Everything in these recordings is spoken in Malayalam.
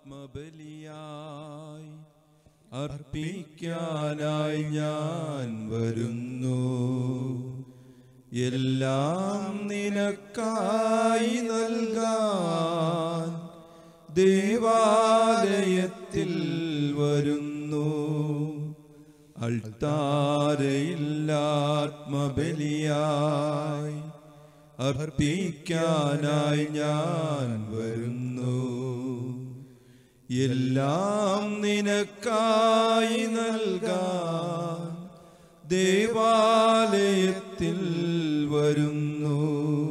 ആത്മബലിയായി അർപ്പിക്കാനായി ഞാൻ വരുന്നു എല്ലാം നിനക്കായി നൽകാൻ ദേവാലയത്തിൽ വരുന്നു അൾത്താരയില്ലാത്മബലിയായി അർപ്പിക്കാനായി ഞാൻ വരുന്നു എല്ലാം നിനക്കായി നൽകാൻ ദേവാലയത്തിൽ വരുന്നു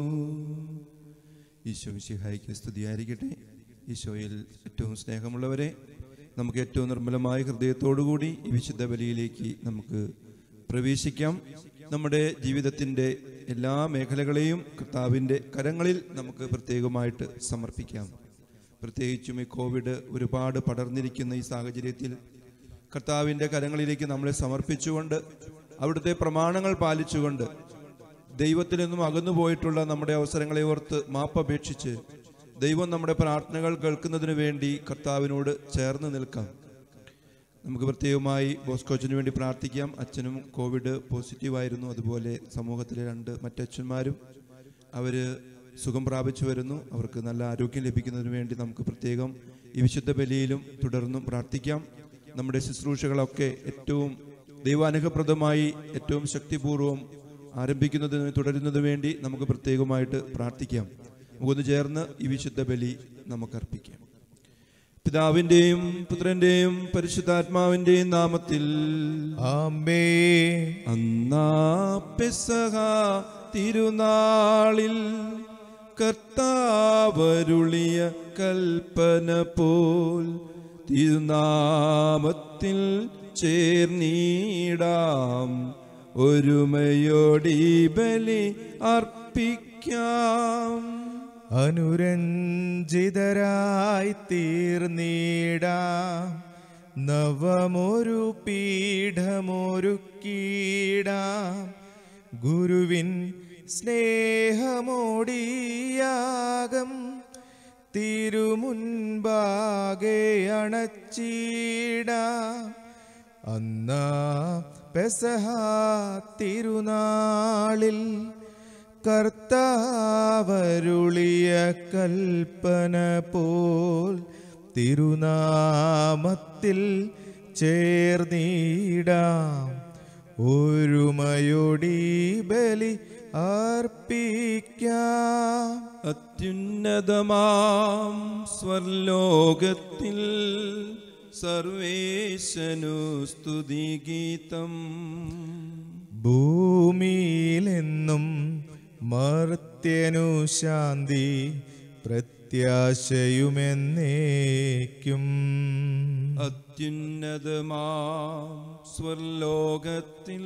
ഈശോ മിശിഹായിക്ക് സ്തുതിയായിരിക്കട്ടെ ഈശോയിൽ ഏറ്റവും സ്നേഹമുള്ളവരെ നമുക്ക് ഏറ്റവും നിർമ്മലമായ ഹൃദയത്തോടുകൂടി ഈ വിശുദ്ധ ബലിയിലേക്ക് നമുക്ക് പ്രവേശിക്കാം നമ്മുടെ ജീവിതത്തിൻ്റെ എല്ലാ മേഖലകളെയും കർത്താവിൻ്റെ കരങ്ങളിൽ നമുക്ക് പ്രത്യേകമായിട്ട് സമർപ്പിക്കാം പ്രത്യേകിച്ചും ഈ കോവിഡ് ഒരുപാട് പടർന്നിരിക്കുന്ന ഈ സാഹചര്യത്തിൽ കർത്താവിൻ്റെ കരങ്ങളിലേക്ക് നമ്മളെ സമർപ്പിച്ചുകൊണ്ട് അവിടുത്തെ പ്രമാണങ്ങൾ പാലിച്ചുകൊണ്ട് ദൈവത്തിൽ നിന്നും അകന്നു പോയിട്ടുള്ള നമ്മുടെ അവസരങ്ങളെ ഓർത്ത് മാപ്പപേക്ഷിച്ച് ദൈവം നമ്മുടെ പ്രാർത്ഥനകൾ കേൾക്കുന്നതിന് വേണ്ടി കർത്താവിനോട് ചേർന്ന് നിൽക്കാം നമുക്ക് പ്രത്യേകമായി ബോസ്കോച്ചിന് വേണ്ടി പ്രാർത്ഥിക്കാം അച്ഛനും കോവിഡ് പോസിറ്റീവായിരുന്നു അതുപോലെ സമൂഹത്തിലെ രണ്ട് മറ്റച്ഛന്മാരും അവർ സുഖം പ്രാപിച്ചു വരുന്നു അവർക്ക് നല്ല ആരോഗ്യം ലഭിക്കുന്നതിന് വേണ്ടി നമുക്ക് പ്രത്യേകം ഈ വിശുദ്ധ ബലിയിലും തുടർന്നും പ്രാർത്ഥിക്കാം നമ്മുടെ ശുശ്രൂഷകളൊക്കെ ഏറ്റവും ദൈവാനുഗ്രഹപ്രദമായി ഏറ്റവും ശക്തിപൂർവ്വം ആരംഭിക്കുന്നതിന് തുടരുന്നതിന് വേണ്ടി നമുക്ക് പ്രത്യേകമായിട്ട് പ്രാർത്ഥിക്കാം നമുക്കൊന്ന് ചേർന്ന് ഈ വിശുദ്ധ ബലി നമുക്ക് അർപ്പിക്കാം പിതാവിൻ്റെയും പുത്രൻ്റെയും പരിശുദ്ധാത്മാവിൻ്റെയും നാമത്തിൽ ആമേ അന്നാ പെസഹ തിരുനാളിൽ കർത്താവരുളിയ കൽപ്പന പോൽ തിരുനാമത്തിൽ ചേർന്നീടാം ഒരുമയോടി ബലി അർപ്പിക്കാം അനുരഞ്ജിതരായി തീർന്നീടാം നവമൊരു പീഠമൊരുക്കീടാം ഗുരുവിൻ സ്നേഹമോടിയാകം തിരുമുൻപാകെ അണച്ചീടാം അന്നാ പെസഹ തിരുനാളിൽ കർത്താവരുളിയ കൽപ്പന പോൽ തിരുനാമത്തിൽ ചേർന്നീടാം ഒരുമയൊടി ബലി അർപ്പിക്കാം അത്യുന്നതമാം സ്വർലോകത്തിൽ സർവേശനു സ്തുതിഗീതം ഭൂമിയിലെന്നും മർത്യനു ശാന്തി പ്രത്യാശയുമെന്നേക്കും അത്യുന്നതമാം സ്വർലോകത്തിൽ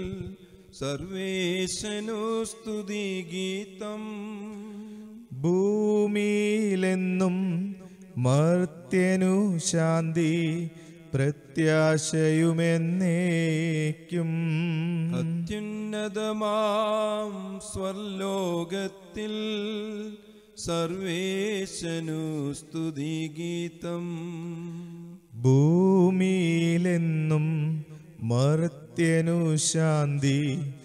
സർവേശനു സ്തുതിഗീതം ഭൂമിയിലെന്നും മർത്യനു ശാന്തി പ്രത്യാശയുമെന്നേക്കും അത്യുന്നതമാം സ്വർലോകത്തിൽ സർവേശനു സ്തുതിഗീതം ഭൂമിയിലെന്നും മർത്യനു ശാന്തി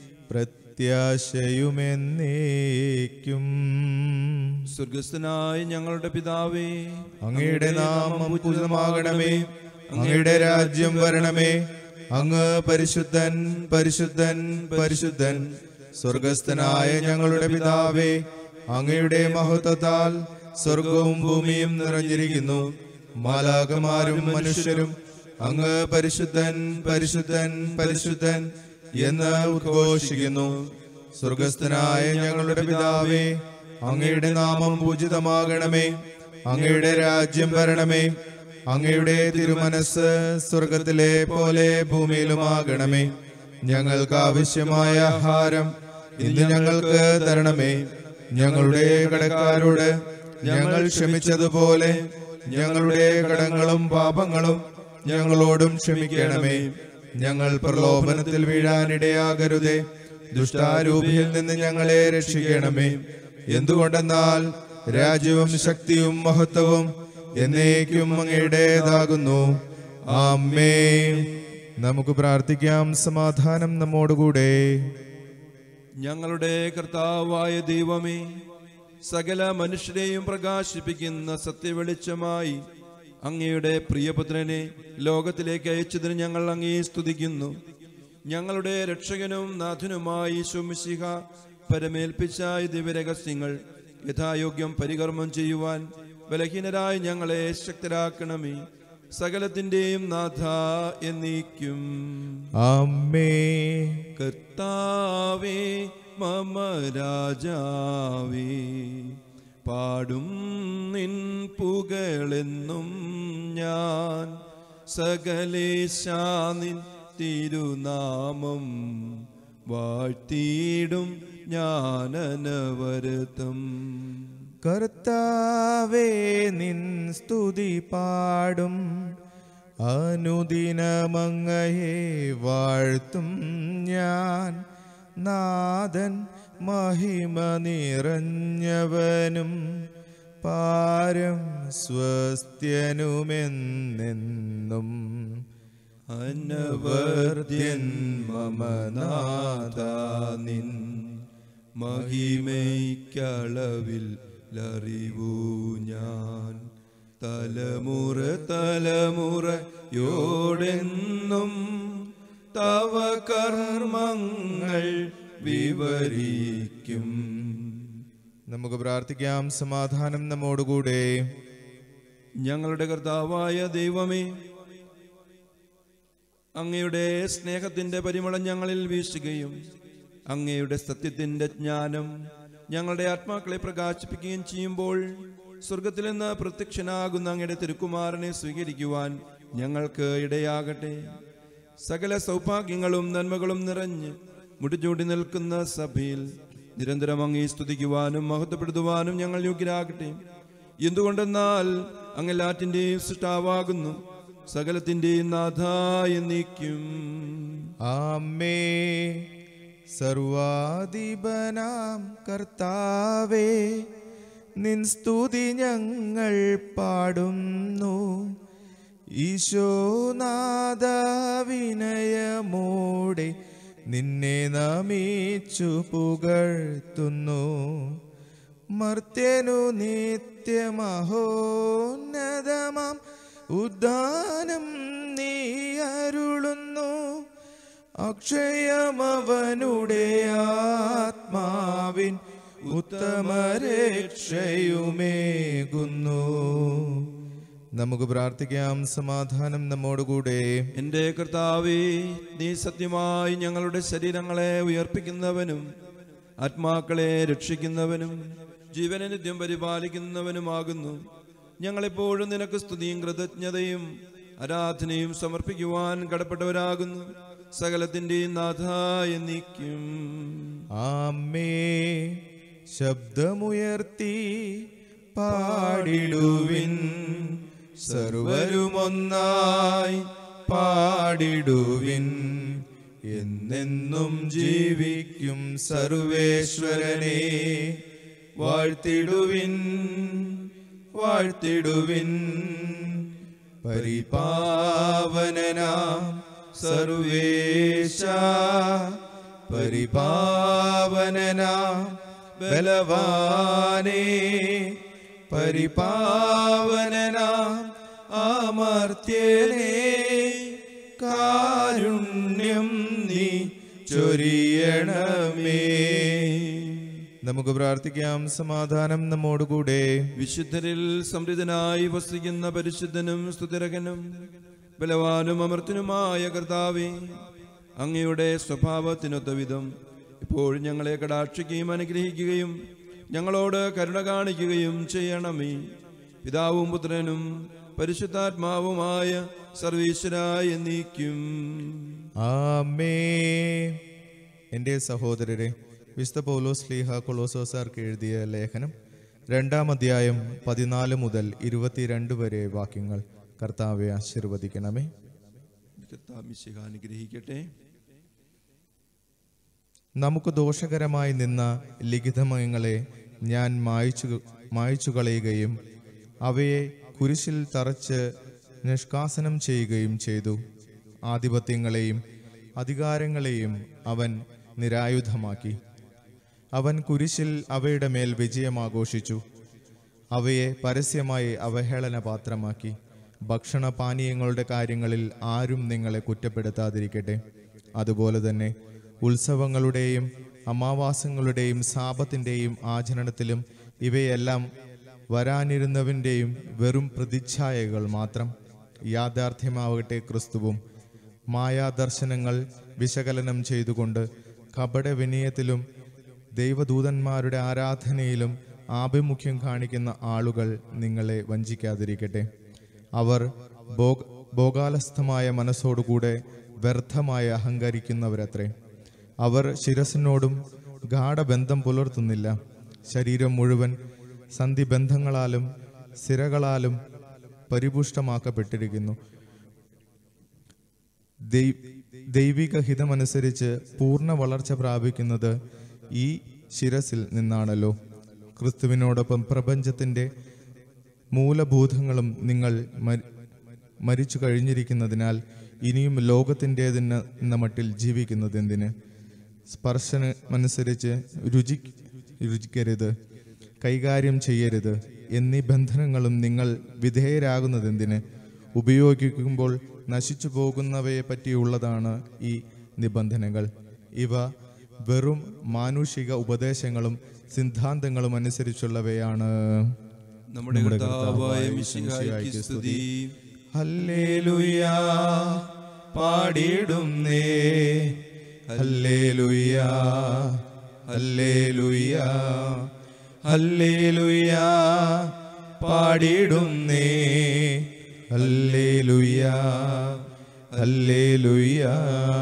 പ്രത്യാശയുമെന്നേക്കും സ്വർഗസ്ഥനായ ഞങ്ങളുടെ പിതാവേ അങ്ങയുടെ നാമം പൂജിതമാകണമേ അങ്ങയുടെ രാജ്യം വരണമേ അങ്ങ് പരിശുദ്ധൻ പരിശുദ്ധൻ പരിശുദ്ധൻ സ്വർഗസ്ഥനായ ഞങ്ങളുടെ പിതാവേ അങ്ങയുടെ മഹത്വത്താൽ സ്വർഗവും ഭൂമിയും നിറഞ്ഞിരിക്കുന്നു മാലാകമാരും മനുഷ്യരും അങ്ങ് പരിശുദ്ധൻ പരിശുദ്ധൻ പരിശുദ്ധൻ എന്ന് ഉദ്ഘോഷിക്കുന്നു സ്വർഗസ്ഥനായ ഞങ്ങളുടെ പിതാവേ അങ്ങയുടെ നാമം പൂജിതമാകണമേ അങ്ങയുടെ രാജ്യം വരണമേ അങ്ങയുടെ തിരുമനസ് സ്വർഗത്തിലെ പോലെ ഭൂമിയിലുമാകണമേ ഞങ്ങൾക്ക് ആവശ്യമായ ആഹാരം ഇന്ന് ഞങ്ങൾക്ക് തരണമേ ഞങ്ങളുടെ കടക്കാരോട് ഞങ്ങൾ ക്ഷമിച്ചതുപോലെ ഞങ്ങളുടെ കടങ്ങളും പാപങ്ങളും ഞങ്ങളോടും ക്ഷമിക്കണമേ ഞങ്ങൾ പ്രലോഭനത്തിൽ വീഴാനിടയാകരുതേ ദുഷ്ടാരൂപിയിൽ നിന്ന് ഞങ്ങളെ രക്ഷിക്കണമേ എന്തുകൊണ്ടെന്നാൽ രാജ്യവും ശക്തിയും മഹത്വവും എന്നേക്കും അങ്ങയുടേതാകുന്നു ആമേ നമുക്ക് പ്രാർത്ഥിക്കാം സമാധാനം നമ്മോടുകൂടെ ഞങ്ങളുടെ കർത്താവായ ദൈവമേ സകല മനുഷ്യരെയും പ്രകാശിപ്പിക്കുന്ന സത്യവെളിച്ചമായി അങ്ങയുടെ പ്രിയപുത്രനെ ലോകത്തിലേക്ക് അയച്ചതിന് ഞങ്ങൾ അങ്ങേ സ്തുതിക്കുന്നു ഞങ്ങളുടെ രക്ഷകനും നാഥനുമായി ശുമിശിഹ പരമേൽപ്പിച്ച ഈ ദിവ്യരഹസ്യങ്ങൾ യഥായോഗ്യം പരികർമ്മം ചെയ്യുവാൻ ബലഹീനരായ ഞങ്ങളെ ശക്തരാക്കണമേ സകലത്തിന്റെയും നാഥ എന്നീക്കും ആമേ കർത്താവേ മമ രാജാവേ പാടും നിൻ പുകളെന്നും ഞാൻ സകലേശാനിൻ തിരുനാമം വാഴ്ത്തിയിടും ഞാനനവരതം കർത്താവേ നിൻ സ്തുതി പാടും അനുദിനമങ്ങയെ വാഴ്ത്തും ഞാൻ നാഥൻ മഹിമ നിറഞ്ഞവനും പാരം സ്വസ്ത്യനുമെന്നെന്നും അനവർദ്യൻ മമനാഥ നിൻ മഹിമയ്ക്കളവിൽ ലറിവൂ ഞാൻ തലമുറ തലമുറയോടെന്നും തവ കർമ്മങ്ങൾ വിവരിക്കും നമുക്ക് പ്രാർത്ഥിക്കാം സമാധാനം നമ്മോടുകൂടെ ഞങ്ങളുടെ കർത്താവായ ദൈവമേ അങ്ങയുടെ സ്നേഹത്തിന്റെ പരിമളം ഞങ്ങളിൽ വീശുകയും അങ്ങയുടെ സത്യത്തിന്റെ ജ്ഞാനം ഞങ്ങളുടെ ആത്മാക്കളെ പ്രകാശിപ്പിക്കുകയും ചെയ്യുമ്പോൾ സ്വർഗത്തിൽ നിന്ന് പ്രത്യക്ഷനാകുന്ന അങ്ങയുടെ തിരുക്കുമാരനെ സ്വീകരിക്കുവാൻ ഞങ്ങൾക്ക് ഇടയാകട്ടെ സകല സൗഭാഗ്യങ്ങളും നന്മകളും നിറഞ്ഞ് മുടിചൂടി നിൽക്കുന്ന സഭയിൽ നിരന്തരം അങ്ങേ സ്തുതിക്കുവാനും മഹത്വപ്പെടുത്തുവാനും ഞങ്ങൾ യോഗ്യരാകട്ടെ എന്തുകൊണ്ടെന്നാൽ അങ്ങെല്ലാറ്റിന്റെയും സൃഷ്ടാവാകുന്നു സകലത്തിന്റെയും നാഥ എന്നീക്കും ആമേ സർവാധിപനാം കർത്താവേ നിൻ സ്തുതി ഞങ്ങൾ പാടുന്നു ഈശോനാഥ വിനയമോടെ നിന്നെ നമിച്ചു പുകഴ്ത്തുന്നു മർത്യനു നിത്യമഹോന്നതമാം ഉദ്ദാനം നീ അരുളുന്നു അക്ഷയമവനുടെ ആത്മാവിൻ ഉത്തമരക്ഷയുമേകുന്നു നമുക്ക് പ്രാർത്ഥിക്കാം സമാധാനം നമ്മോടുകൂടെ എന്റെ കർത്താവേ നീ സത്യമായി ഞങ്ങളുടെ ശരീരങ്ങളെ ഉയർപ്പിക്കുന്നവനും ആത്മാക്കളെ രക്ഷിക്കുന്നവനും ജീവനെ നിത്യം പരിപാലിക്കുന്നവനുമാകുന്നു ഞങ്ങളെപ്പോഴും നിനക്ക് സ്തുതിയും കൃതജ്ഞതയും ആരാധനയും സമർപ്പിക്കുവാൻ കടപ്പെട്ടവരാകുന്നു സകലത്തിന്റെയും നാഥ എന്നീക്കും ആമേ ശബ്ദമുയർത്തി പാടിടുവിൻ സർവരുമൊന്നായി പാടിടുവിൻ എന്നെന്നും ജീവിക്കും സർവേശ്വരനെ വാഴ്ത്തിടുവിൻ വാഴ്ത്തിടുവിൻ പരിപാവനനാം സർവേശ പരിപാവനനാം ബലവാനേ പരിപാവനനാം അമർത്യനേ കാരുണ്യം നീ ചൊരിയണമേ നമുക്ക് പ്രാർത്ഥിക്കാം സമാധാനം നമ്മോടുകൂടെ വിശുദ്ധരിൽ സമൃദ്ധനായി വസിക്കുന്ന പരിശുദ്ധനും സ്തുതിരകനും ബലവാനും അമർത്തിനുമായ കർത്താവേ അങ്ങയുടെ സ്വഭാവത്തിനൊത്ത വിധം ഇപ്പോഴും ഞങ്ങളെ കടാക്ഷിക്കുകയും അനുഗ്രഹിക്കുകയും ഞങ്ങളോട് കരുണ കാണിക്കുകയും ചെയ്യണമേ പിതാവും പുത്രനും പരിശുദ്ധാത്മാവുമായ സർവീശ്വരായ എന്നീക്കും ആമേ എൻ്റെ സഹോദരരെ വിശുദ്ധ പൗലോസ് ലീഹ കൊളോസോസാർക്ക് എഴുതിയ ലേഖനം രണ്ടാം അധ്യായം പതിനാല് മുതൽ ഇരുപത്തിരണ്ട് വരെ വാക്യങ്ങൾ കർത്താവെ ആശീർവദിക്കണമേ കർത്താവ് മിശിഹ അനുഗ്രഹിക്കട്ടെ നമുക്ക് ദോഷകരമായി നിന്ന ലിഖിതമയങ്ങളെ ഞാൻ മായ്ച്ചു മായ്ച്ചു കളയുകയും അവയെ കുരിശിൽ തറച്ച് നിഷ്കാസനം ചെയ്യുകയും ചെയ്തു ആധിപത്യങ്ങളെയും അധികാരങ്ങളെയും അവൻ നിരായുധമാക്കി അവൻ കുരിശിൽ അവയുടെ മേൽ വിജയം ആഘോഷിച്ചു അവയെ പരസ്യമായി അവഹേളന പാത്രമാക്കി ഭക്ഷണപാനീയങ്ങളുടെ കാര്യങ്ങളിൽ ആരും നിങ്ങളെ കുറ്റപ്പെടുത്താതിരിക്കട്ടെ അതുപോലെ തന്നെ ഉത്സവങ്ങളുടെയും അമാവാസങ്ങളുടെയും സാപത്തിൻ്റെയും ആചരണത്തിലും ഇവയെല്ലാം വരാനിരുന്നവൻ്റെയും വെറും പ്രതിച്ഛായകൾ മാത്രം യാഥാർത്ഥ്യമാവട്ടെ ക്രിസ്തുവും മായാദർശനങ്ങൾ വിശകലനം ചെയ്തുകൊണ്ട് കപട വിനയത്തിലും ദൈവദൂതന്മാരുടെ ആരാധനയിലും ആഭിമുഖ്യം കാണിക്കുന്ന ആളുകൾ നിങ്ങളെ വഞ്ചിക്കാതിരിക്കട്ടെ അവർ ഭോഗ ഭോഗാലസ്ഥമായ മനസ്സോടുകൂടെ വ്യർത്ഥമായി അഹങ്കരിക്കുന്നവരത്രേ അവർ ശിരസിനോടും ഗാഠബന്ധം പുലർത്തുന്നില്ല ശരീരം മുഴുവൻ സന്ധിബന്ധങ്ങളാലും സിരകളാലും പരിപുഷ്ടമാക്കപ്പെട്ടിരിക്കുന്നു ദൈ- ദൈവിക ഹിതമനുസരിച്ച് പൂർണ്ണ വളർച്ച പ്രാപിക്കുന്നത് ഈ ശിരസിൽ നിന്നാണല്ലോ ക്രിസ്തുവിനോടൊപ്പം പ്രപഞ്ചത്തിന്റെ മൂലഭൂതങ്ങളും നിങ്ങൾ മരി- മരിച്ചു കഴിഞ്ഞിരിക്കുന്നതിനാൽ ഇനിയും ലോകത്തിൻ്റെതെന്ന എന്ന മട്ടിൽ ജീവിക്കുന്നതെന്തിന് സ്പർശനമനുസരിച്ച് രുചി രുചിക്കരുത് കൈകാര്യം ചെയ്യരുത് എന്നീ ബന്ധനങ്ങളും നിങ്ങൾ വിധേയരാകുന്നതെന്തിന് ഉപയോഗിക്കുമ്പോൾ നശിച്ചു പോകുന്നവയെ പറ്റിയുള്ളതാണ് ഈ നിബന്ധനകൾ ഇവ വെറും മാനുഷിക ഉപദേശങ്ങളും സിദ്ധാന്തങ്ങളും അനുസരിച്ചുള്ളവയാണ് നമ്മുടെ കർത്താവായ മിശിഹായ്ക്ക് സ്തുതി ഹല്ലേലൂയാ പാടിയിടുന്നേ ഹല്ലേലൂയാ ഹല്ലേലൂയാ ഹല്ലേലൂയാ പാടിയിടുന്നേ ഹല്ലേലൂയാ ഹല്ലേലൂയാ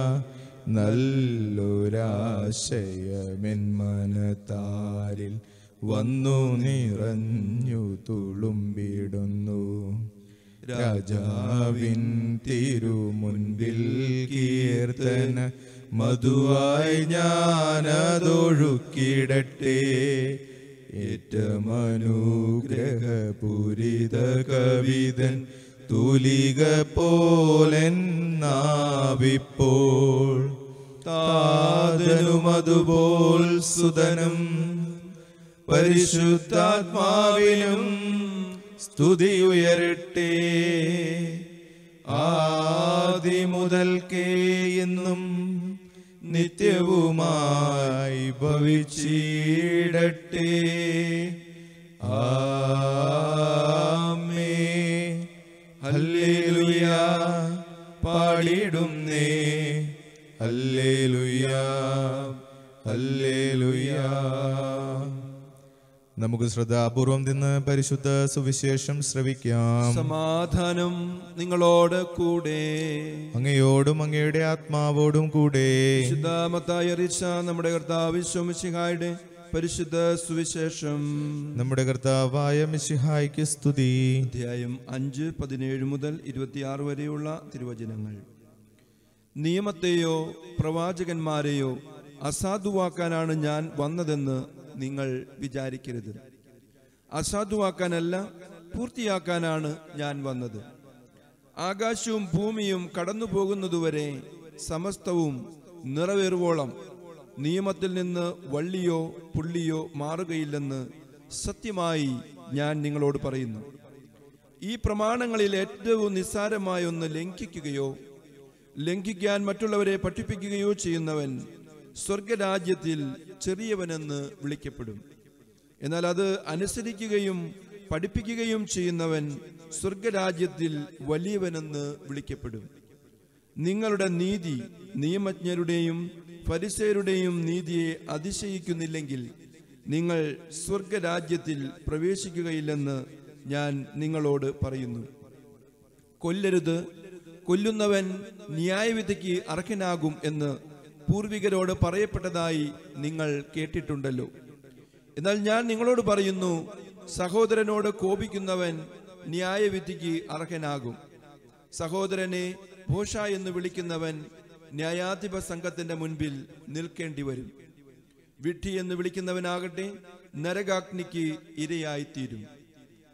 നല്ലൊരാശയമെൻ മനത്താരിൽ വന്നു നിറഞ്ഞു തുളുമ്പിടുന്നു രാജാവിൻ തിരുമുൻപിൽ കീർത്തന മധുവായി ഞാനതൊഴുക്കിടട്ടെ ഏറ്റമനുഗ്രഹപൂരിത കവിതൻ തൂലിക പോലെന്നാവിപ്പോൾ താതനും അതുപോൽ സുതനും പരിശുദ്ധാത്മാവിനും സ്തുതി ഉയരട്ടെ ആദി മുതൽക്കേ എന്നും നിത്യവുമായി ഭവിച്ചിടട്ടെ ആമേ ഹല്ലേലൂയാ പാടിടുന്നേ ഹല്ലേലൂയാ ഹല്ലേലൂയാ നമുക്ക് ശ്രദ്ധാപൂർവം നിന്ന് പരിശുദ്ധ സുവിശേഷം ശ്രവിക്കാം സമാധാനം നിങ്ങളോട് കൂടെ അങ്ങയോടും അങ്ങയുടെ ആത്മാവോടും കൂടെ വിശുദ്ധാമത്തായി അറിയിച്ച നമ്മുടെ കർത്താവ് വിശ്വമിശിഹായുടെ പരിശുദ്ധ സുവിശേഷം നമ്മുടെ കർത്താവായ മിശിഹായ്ക്ക് സ്തുതി അധ്യായം അഞ്ച് പതിനേഴ് മുതൽ ഇരുപത്തിയാറ് വരെയുള്ള തിരുവചനങ്ങൾ നിയമത്തെയോ പ്രവാചകന്മാരെയോ അസാധുവാക്കാനാണ് ഞാൻ വന്നതെന്ന് നിങ്ങൾ വിചാരിക്കരുത് അസാധുവാക്കാനല്ല പൂർത്തിയാക്കാനാണ് ഞാൻ വന്നത് ആകാശവും ഭൂമിയും കടന്നു പോകുന്നതുവരെ സമസ്തവും നിറവേറുവോളം നിയമത്തിൽ നിന്ന് വള്ളിയോ പുള്ളിയോ മാറുകയില്ലെന്ന് സത്യമായി ഞാൻ നിങ്ങളോട് പറയുന്നു ഈ പ്രമാണങ്ങളിൽ ഏറ്റവും നിസ്സാരമായ ഒന്ന് ലംഘിക്കുകയോ ലംഘിക്കാൻ മറ്റുള്ളവരെ പഠിപ്പിക്കുകയോ ചെയ്യുന്നവൻ സ്വർഗരാജ്യത്തിൽ ചെറിയവനെന്ന് വിളിക്കപ്പെടും എന്നാൽ അത് അനുസരിക്കുകയും പഠിപ്പിക്കുകയും ചെയ്യുന്നവൻ സ്വർഗരാജ്യത്തിൽ വലിയവനെന്ന് വിളിക്കപ്പെടും നിങ്ങളുടെ നീതി നിയമജ്ഞരുടെയും ഫരിസേരുടെയും നീതിയെ അതിശയിക്കുന്നില്ലെങ്കിൽ നിങ്ങൾ സ്വർഗരാജ്യത്തിൽ പ്രവേശിക്കുകയില്ലെന്ന് ഞാൻ നിങ്ങളോട് പറയുന്നു കൊല്ലരുത് കൊല്ലുന്നവൻ ന്യായവിധിക്ക് അർഹനാകും എന്ന് പൂർവികരോട് പറയപ്പെട്ടതായി നിങ്ങൾ കേട്ടിട്ടുണ്ടല്ലോ എന്നാൽ ഞാൻ നിങ്ങളോട് പറയുന്നു സഹോദരനോട് കോപിക്കുന്നവൻ ന്യായവിധിക്ക് അർഹനാകും സഹോദരനെ ഭോഷ എന്ന് വിളിക്കുന്നവൻ ന്യായാധിപ സംഘത്തിന്റെ മുൻപിൽ നിൽക്കേണ്ടി വരും വിഡ്ഢി എന്ന് വിളിക്കുന്നവനാകട്ടെ നരകാഗ്നിക്ക് ഇരയായിത്തീരും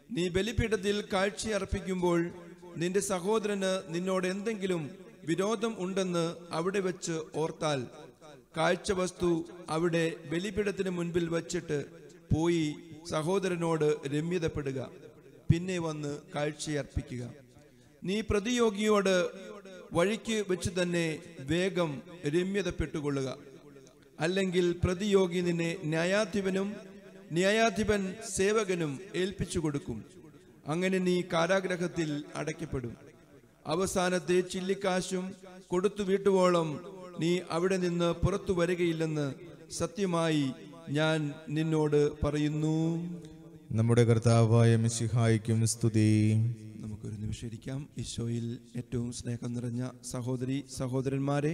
നീ ബലിപീഠത്തിൽ കാഴ്ചയർപ്പിക്കുമ്പോൾ നിന്റെ സഹോദരന് നിന്നോട് എന്തെങ്കിലും വിരോധം ഉണ്ടെന്ന് അവിടെ വെച്ച് ഓർത്താൽ കാഴ്ചവസ്തു അവിടെ ബലിപീഠത്തിന് മുൻപിൽ വച്ചിട്ട് പോയി സഹോദരനോട് രമ്യതപ്പെടുക പിന്നെ വന്ന് കാഴ്ചയർപ്പിക്കുക നീ പ്രതിയോഗിയോട് വഴിക്ക് വെച്ച് തന്നെ വേഗം രമ്യതപ്പെട്ടുകൊള്ളുക അല്ലെങ്കിൽ പ്രതിയോഗി നിന്നെ ന്യായാധിപനും ന്യായാധിപൻ സേവകനും ഏൽപ്പിച്ചു കൊടുക്കും അങ്ങനെ നീ കാരാഗ്രഹത്തിൽ അടയ്ക്കപ്പെടും അവസാനത്തെ ചില്ലിക്കാശും കൊടുത്തു വീട്ടുവോളം നീ അവിടെ നിന്ന് പുറത്തു വരികയില്ലെന്ന് സത്യമായി ഞാൻ നിന്നോട് പറയുന്നു നമ്മുടെ കർത്താവായ മിശിഹായിക്കും സ്തുതി നമുക്കൊരു നിമിഷം ഇരിക്കാം ഈശോയിൽ ഏറ്റവും സ്നേഹം നിറഞ്ഞ സഹോദരി സഹോദരന്മാരെ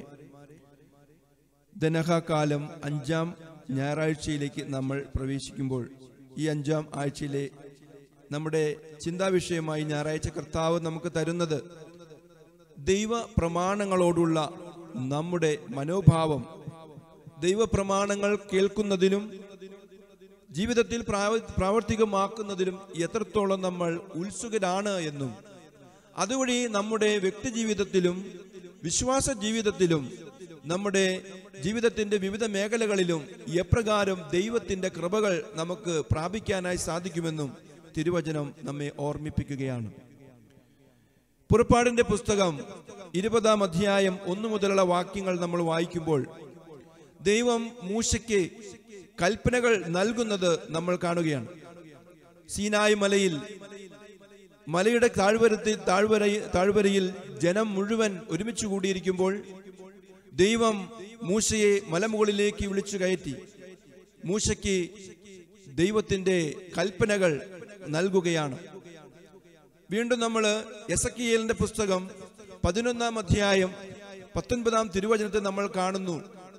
ദനഹകാലം അഞ്ചാം ഞായറാഴ്ചയിലേക്ക് നമ്മൾ പ്രവേശിക്കുമ്പോൾ ഈ അഞ്ചാം ആഴ്ചയിലെ നമ്മുടെ ചിന്താവിഷയമായി ഞായറാഴ്ച കർത്താവ് നമുക്ക് തരുന്നത് ദൈവ പ്രമാണങ്ങളോടുള്ള നമ്മുടെ മനോഭാവം ദൈവപ്രമാണങ്ങൾ കേൾക്കുന്നതിനും ജീവിതത്തിൽ പ്രാവ- പ്രാവർത്തികമാക്കുന്നതിലും എത്രത്തോളം നമ്മൾ ഉത്സുകരാണ് എന്നും അതുവഴി നമ്മുടെ വ്യക്തിജീവിതത്തിലും വിശ്വാസ ജീവിതത്തിലും നമ്മുടെ ജീവിതത്തിന്റെ വിവിധ മേഖലകളിലും എപ്രകാരം ദൈവത്തിന്റെ കൃപകൾ നമുക്ക് പ്രാപിക്കാനായി സാധിക്കുമെന്നും തിരുവചനം നമ്മെ ഓർമ്മിപ്പിക്കുകയാണ് പുറപ്പാടിന്റെ പുസ്തകം ഇരുപതാം അധ്യായം ഒന്നു മുതലുള്ള വാക്യങ്ങൾ നമ്മൾ വായിക്കുമ്പോൾ ദൈവം മൂശയ്ക്ക് കൽപ്പനകൾ നൽകുന്നത് നമ്മൾ കാണുകയാണ് സീനായ് മലയിൽ മലയുടെ താഴ്വരത്തിൽ താഴ്വര താഴ്വരയിൽ ജനം മുഴുവൻ ഒരുമിച്ച് കൂടിയിരിക്കുമ്പോൾ ദൈവം മൂശയെ മലമുകളിലേക്ക് വിളിച്ചു കയറ്റി മൂശയ്ക്ക് ദൈവത്തിന്റെ കൽപ്പനകൾ നൽകുകയാണ് വീണ്ടും നമ്മൾ എസക്കിയേലിന്റെ പുസ്തകം പതിനൊന്നാം അധ്യായം പത്തൊൻപതാം തിരുവചനത്തെ നമ്മൾ കാണുന്നു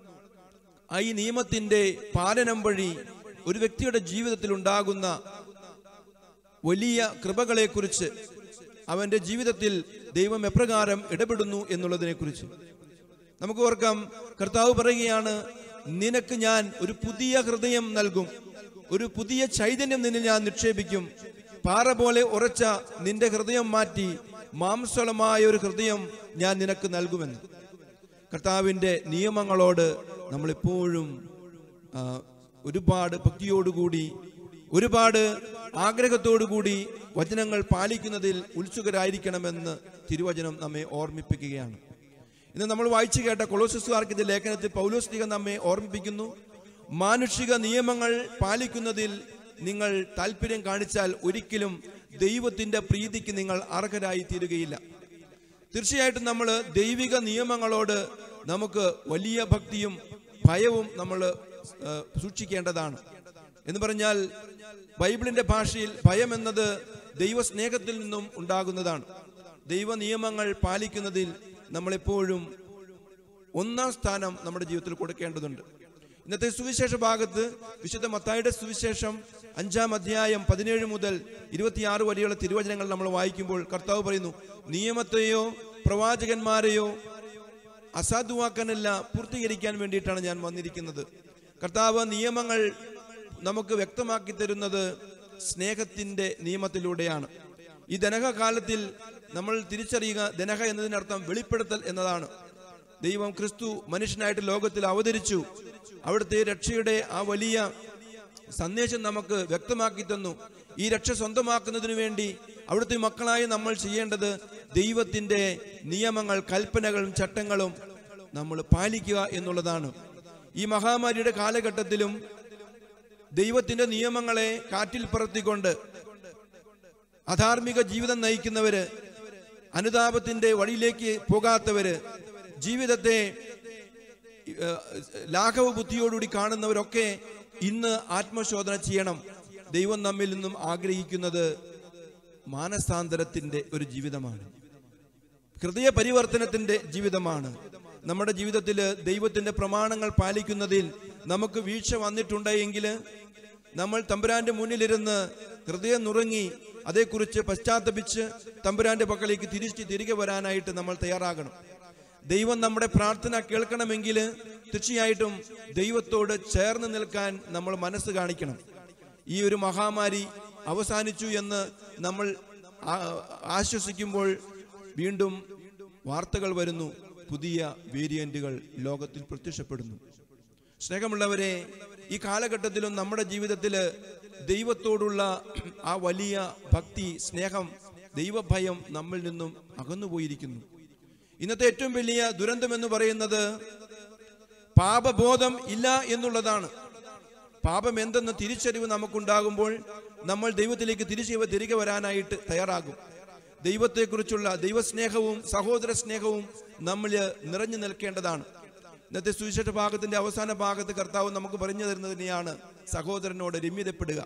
ആ ഈ നിയമത്തിന്റെ പാലനം വഴി ഒരു വ്യക്തിയുടെ ജീവിതത്തിൽ ഉണ്ടാകുന്ന വലിയ കൃപകളെക്കുറിച്ച് അവന്റെ ജീവിതത്തിൽ ദൈവം എപ്രകാരം ഇടപെടുന്നു എന്നുള്ളതിനെ കുറിച്ച് നമുക്ക് ഓർക്കാം കർത്താവ് പറയുകയാണ് നിനക്ക് ഞാൻ ഒരു പുതിയ ഹൃദയം നൽകും ഒരു പുതിയ ചൈതന്യം നിന്നിൽ ഞാൻ നിക്ഷേപിക്കും പാറ പോലെ ഉറച്ച നിന്റെ ഹൃദയം മാറ്റി മാംസളമായ ഒരു ഹൃദയം ഞാൻ നിനക്ക് നൽകുമെന്ന് കർത്താവിൻ്റെ നിയമങ്ങളോട് നമ്മളെപ്പോഴും ആ, ഒരുപാട് ഭക്തിയോടുകൂടി ഒരുപാട് ആഗ്രഹത്തോടുകൂടി വചനങ്ങൾ പാലിക്കുന്നതിൽ ഉത്സുകരായിരിക്കണമെന്ന് തിരുവചനം നമ്മെ ഓർമ്മിപ്പിക്കുകയാണ് ഇന്ന് നമ്മൾ വായിച്ചു കേട്ട കൊളോസിസുകാർക്കിന്റെ ലേഖനത്തിൽ പൗലോസ്ലിക നമ്മെ ഓർമ്മിപ്പിക്കുന്നു മാനുഷിക നിയമങ്ങൾ പാലിക്കുന്നതിൽ നിങ്ങൾ താല്പര്യം കാണിച്ചാൽ ഒരിക്കലും ദൈവത്തിന്റെ പ്രീതിക്ക് നിങ്ങൾ അർഹരായി തീരുകയില്ല തീർച്ചയായിട്ടും നമ്മൾ ദൈവിക നിയമങ്ങളോട് നമുക്ക് വലിയ ഭക്തിയും ഭയവും നമ്മൾ സൂക്ഷിക്കേണ്ടതാണ് എന്ന് പറഞ്ഞാൽ ബൈബിളിന്റെ ഭാഷയിൽ ഭയം എന്നത് ദൈവസ്നേഹത്തിൽ നിന്നും ഉണ്ടാകുന്നതാണ് ദൈവ നിയമങ്ങൾ പാലിക്കുന്നതിൽ നമ്മളെപ്പോഴും ഒന്നാം സ്ഥാനം നമ്മുടെ ജീവിതത്തിൽ കൊടുക്കേണ്ടതുണ്ട് ഇന്നത്തെ സുവിശേഷ ഭാഗത്ത് വിശുദ്ധ മത്തായുടെ സുവിശേഷം അഞ്ചാം അധ്യായം പതിനേഴ് മുതൽ ഇരുപത്തിയാറ് വരെയുള്ള തിരുവചനങ്ങൾ നമ്മൾ വായിക്കുമ്പോൾ കർത്താവ് പറയുന്നു നിയമത്തെയോ പ്രവാചകന്മാരെയോ അസാധുവാക്കാനല്ല പൂർത്തീകരിക്കാൻ വേണ്ടിയിട്ടാണ് ഞാൻ വന്നിരിക്കുന്നത് കർത്താവ് നിയമങ്ങൾ നമുക്ക് വ്യക്തമാക്കി തരുന്നത് സ്നേഹത്തിന്റെ നിയമത്തിലൂടെയാണ് ഈ ദനഹ കാലത്തിൽ നമ്മൾ തിരിച്ചറിയുക ദനഹ എന്നതിനർത്ഥം വെളിപ്പെടുത്തൽ എന്നതാണ് ദൈവം ക്രിസ്തു മനുഷ്യനായിട്ട് ലോകത്തിൽ അവതരിച്ചു അവിടുത്തെ രക്ഷയുടെ ആ വലിയ സന്ദേശം നമുക്ക് വ്യക്തമാക്കി തന്നു ഈ രക്ഷ സ്വന്തമാക്കുന്നതിന് വേണ്ടി അവിടുത്തെ മക്കളായി നമ്മൾ ചെയ്യേണ്ടത് ദൈവത്തിന്റെ നിയമങ്ങൾ കൽപ്പനകളും ചട്ടങ്ങളും നമ്മൾ പാലിക്കുക എന്നുള്ളതാണ് ഈ മഹാമാരിയുടെ കാലഘട്ടത്തിലും ദൈവത്തിന്റെ നിയമങ്ങളെ കാറ്റിൽ പറത്തിക്കൊണ്ട് അധാർമിക ജീവിതം നയിക്കുന്നവര് അനുതാപത്തിന്റെ വഴിയിലേക്ക് പോകാത്തവര് ജീവിതത്തെ ഏഹ്, ലാഘവ ബുദ്ധിയോടുകൂടി കാണുന്നവരൊക്കെ ഇന്ന് ആത്മശോധന ചെയ്യണം ദൈവം നമ്മിൽ നിന്നും ആഗ്രഹിക്കുന്നത് മാനസാന്തരത്തിന്റെ ഒരു ജീവിതമാണ് ഹൃദയ പരിവർത്തനത്തിന്റെ ജീവിതമാണ് നമ്മുടെ ജീവിതത്തിൽ ദൈവത്തിന്റെ പ്രമാണങ്ങൾ പാലിക്കുന്നതിൽ നമുക്ക് വീഴ്ച വന്നിട്ടുണ്ടെങ്കിൽ നമ്മൾ തമ്പുരാന്റെ മുന്നിലിരുന്ന് ഹൃദയം നുറുങ്ങി അതേക്കുറിച്ച് പശ്ചാത്തപിച്ച് തമ്പുരാന്റെ പക്കലേക്ക് തിരിച്ച് തിരികെ വരാനായിട്ട് നമ്മൾ തയ്യാറാകണം ദൈവം നമ്മുടെ പ്രാർത്ഥന കേൾക്കണമെങ്കിൽ തീർച്ചയായിട്ടും ദൈവത്തോട് ചേർന്ന് നിൽക്കാൻ നമ്മൾ മനസ്സ് കാണിക്കണം ഈ ഒരു മഹാമാരി അവസാനിച്ചു എന്ന് നമ്മൾ ആ- ആശ്വസിക്കുമ്പോൾ വീണ്ടും വാർത്തകൾ വരുന്നു പുതിയ വേരിയന്റുകൾ ലോകത്തിൽ പ്രത്യക്ഷപ്പെടുന്നു സ്നേഹമുള്ളവരെ ഈ കാലഘട്ടത്തിലും നമ്മുടെ ജീവിതത്തിൽ ദൈവത്തോടുള്ള ആ വലിയ ഭക്തി സ്നേഹം ദൈവഭയം നമ്മിൽ നിന്നും അകന്നുപോയിരിക്കുന്നു ഇന്നത്തെ ഏറ്റവും വലിയ ദുരന്തം എന്ന് പറയുന്നത് പാപബോധം ഇല്ല എന്നുള്ളതാണ് പാപം എന്തെന്ന് തിരിച്ചറിവ് നമുക്കുണ്ടാകുമ്പോൾ നമ്മൾ ദൈവത്തിലേക്ക് തിരിച്ചു തിരികെ വരാനായിട്ട് തയ്യാറാകും ദൈവത്തെക്കുറിച്ചുള്ള ദൈവസ്നേഹവും സഹോദര സ്നേഹവും നമ്മൾ നിറഞ്ഞു നിൽക്കേണ്ടതാണ് ഇന്നത്തെ സുവിശേഷ ഭാഗത്തിന്റെ അവസാന ഭാഗത്ത് കർത്താവ് നമുക്ക് പറഞ്ഞു തരുന്നത് തന്നെയാണ് സഹോദരനോട് രമ്യതപ്പെടുക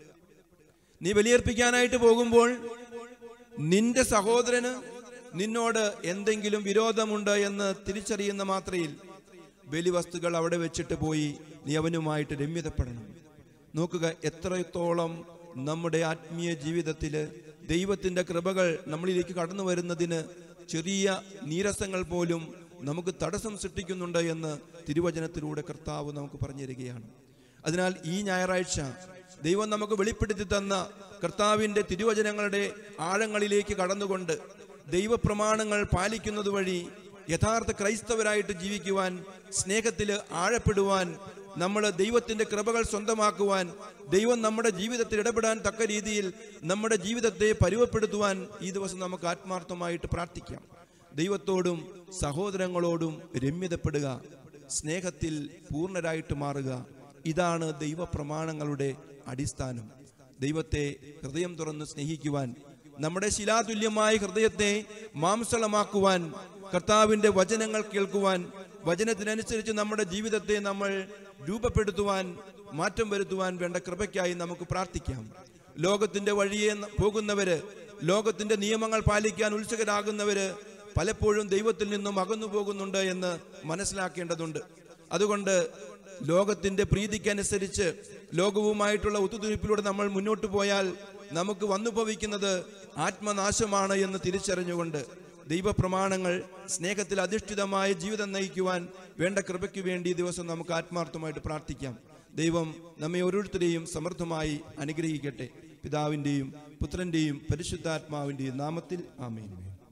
നീ ബലിയർപ്പിക്കാനായിട്ട് പോകുമ്പോൾ നിന്റെ സഹോദരന് നിന്നോട് എന്തെങ്കിലും വിരോധമുണ്ട് എന്ന് തിരിച്ചറിയുന്ന മാത്രയിൽ ബലിവസ്തുക്കൾ അവിടെ വെച്ചിട്ട് പോയി നീ അവനുമായിട്ട് രമ്യതപ്പെടണം നോക്കുക എത്രത്തോളം നമ്മുടെ ആത്മീയ ജീവിതത്തിൽ ദൈവത്തിന്റെ കൃപകൾ നമ്മളിലേക്ക് കടന്നു വരുന്നതിന് ചെറിയ നീരസങ്ങൾ പോലും നമുക്ക് തടസ്സം സൃഷ്ടിക്കുന്നുണ്ട് എന്ന് തിരുവചനത്തിലൂടെ കർത്താവ് നമുക്ക് പറഞ്ഞു തരികയാണ് അതിനാൽ ഈ ഞായറാഴ്ച ദൈവം നമുക്ക് വെളിപ്പെടുത്തി തന്ന കർത്താവിന്റെ തിരുവചനങ്ങളുടെ ആഴങ്ങളിലേക്ക് കടന്നുകൊണ്ട് ദൈവപ്രമാണങ്ങൾ പാലിക്കുന്നത് വഴി യഥാർത്ഥ ക്രൈസ്തവരായിട്ട് ജീവിക്കുവാൻ സ്നേഹത്തിൽ ആഴപ്പെടുവാൻ നമ്മൾ ദൈവത്തിന്റെ കൃപകൾ സ്വന്തമാക്കുവാൻ ദൈവം നമ്മുടെ ജീവിതത്തിൽ ഇടപെടാൻ തക്ക രീതിയിൽ നമ്മുടെ ജീവിതത്തെ പരുവപ്പെടുത്തുവാൻ ഈ ദിവസം നമുക്ക് ആത്മാർത്ഥമായിട്ട് പ്രാർത്ഥിക്കാം ദൈവത്തോടും സഹോദരങ്ങളോടും രമ്യതപ്പെടുക സ്നേഹത്തിൽ പൂർണ്ണരായിട്ട് മാറുക ഇതാണ് ദൈവപ്രമാണങ്ങളുടെ അടിസ്ഥാനം ദൈവത്തെ ഹൃദയം തുറന്ന് സ്നേഹിക്കുവാൻ നമ്മുടെ ശിലാതുല്യമായ ഹൃദയത്തെ മാംസളമാക്കുവാൻ കർത്താവിന്റെ വചനങ്ങൾ കേൾക്കുവാൻ വചനത്തിനനുസരിച്ച് നമ്മുടെ ജീവിതത്തെ നമ്മൾ രൂപപ്പെടുത്തുവാൻ മാറ്റം വരുത്തുവാൻ വേണ്ട കൃപയ്ക്കായി നമുക്ക് പ്രാർത്ഥിക്കാം ലോകത്തിന്റെ വഴിയെ ന- പോകുന്നവര് ലോകത്തിന്റെ നിയമങ്ങൾ പാലിക്കാൻ ഉത്സുകരാകുന്നവര് പലപ്പോഴും ദൈവത്തിൽ നിന്നും അകന്നു പോകുന്നുണ്ട് എന്ന് മനസ്സിലാക്കേണ്ടതുണ്ട് അതുകൊണ്ട് ലോകത്തിന്റെ പ്രീതിക്കനുസരിച്ച് ലോകവുമായിട്ടുള്ള ഒത്തുതീർപ്പിലൂടെ നമ്മൾ മുന്നോട്ട് പോയാൽ നമുക്ക് വന്നു ഭവിക്കുന്നത് ആത്മനാശമാണ് എന്ന് തിരിച്ചറിഞ്ഞുകൊണ്ട് ദൈവപ്രമാണങ്ങൾ സ്നേഹത്തിൽ അധിഷ്ഠിതമായ ജീവിതം നയിക്കുവാൻ വേണ്ട കൃപയ്ക്ക് വേണ്ടി ഈ ദിവസം നമുക്ക് ആത്മാർത്ഥമായിട്ട് പ്രാർത്ഥിക്കാം ദൈവം നമ്മെ ഓരോരുത്തരെയും സമൃദ്ധമായി അനുഗ്രഹിക്കട്ടെ പിതാവിൻ്റെയും പുത്രൻ്റെയും പരിശുദ്ധാത്മാവിൻ്റെയും നാമത്തിൽ ആമേൻ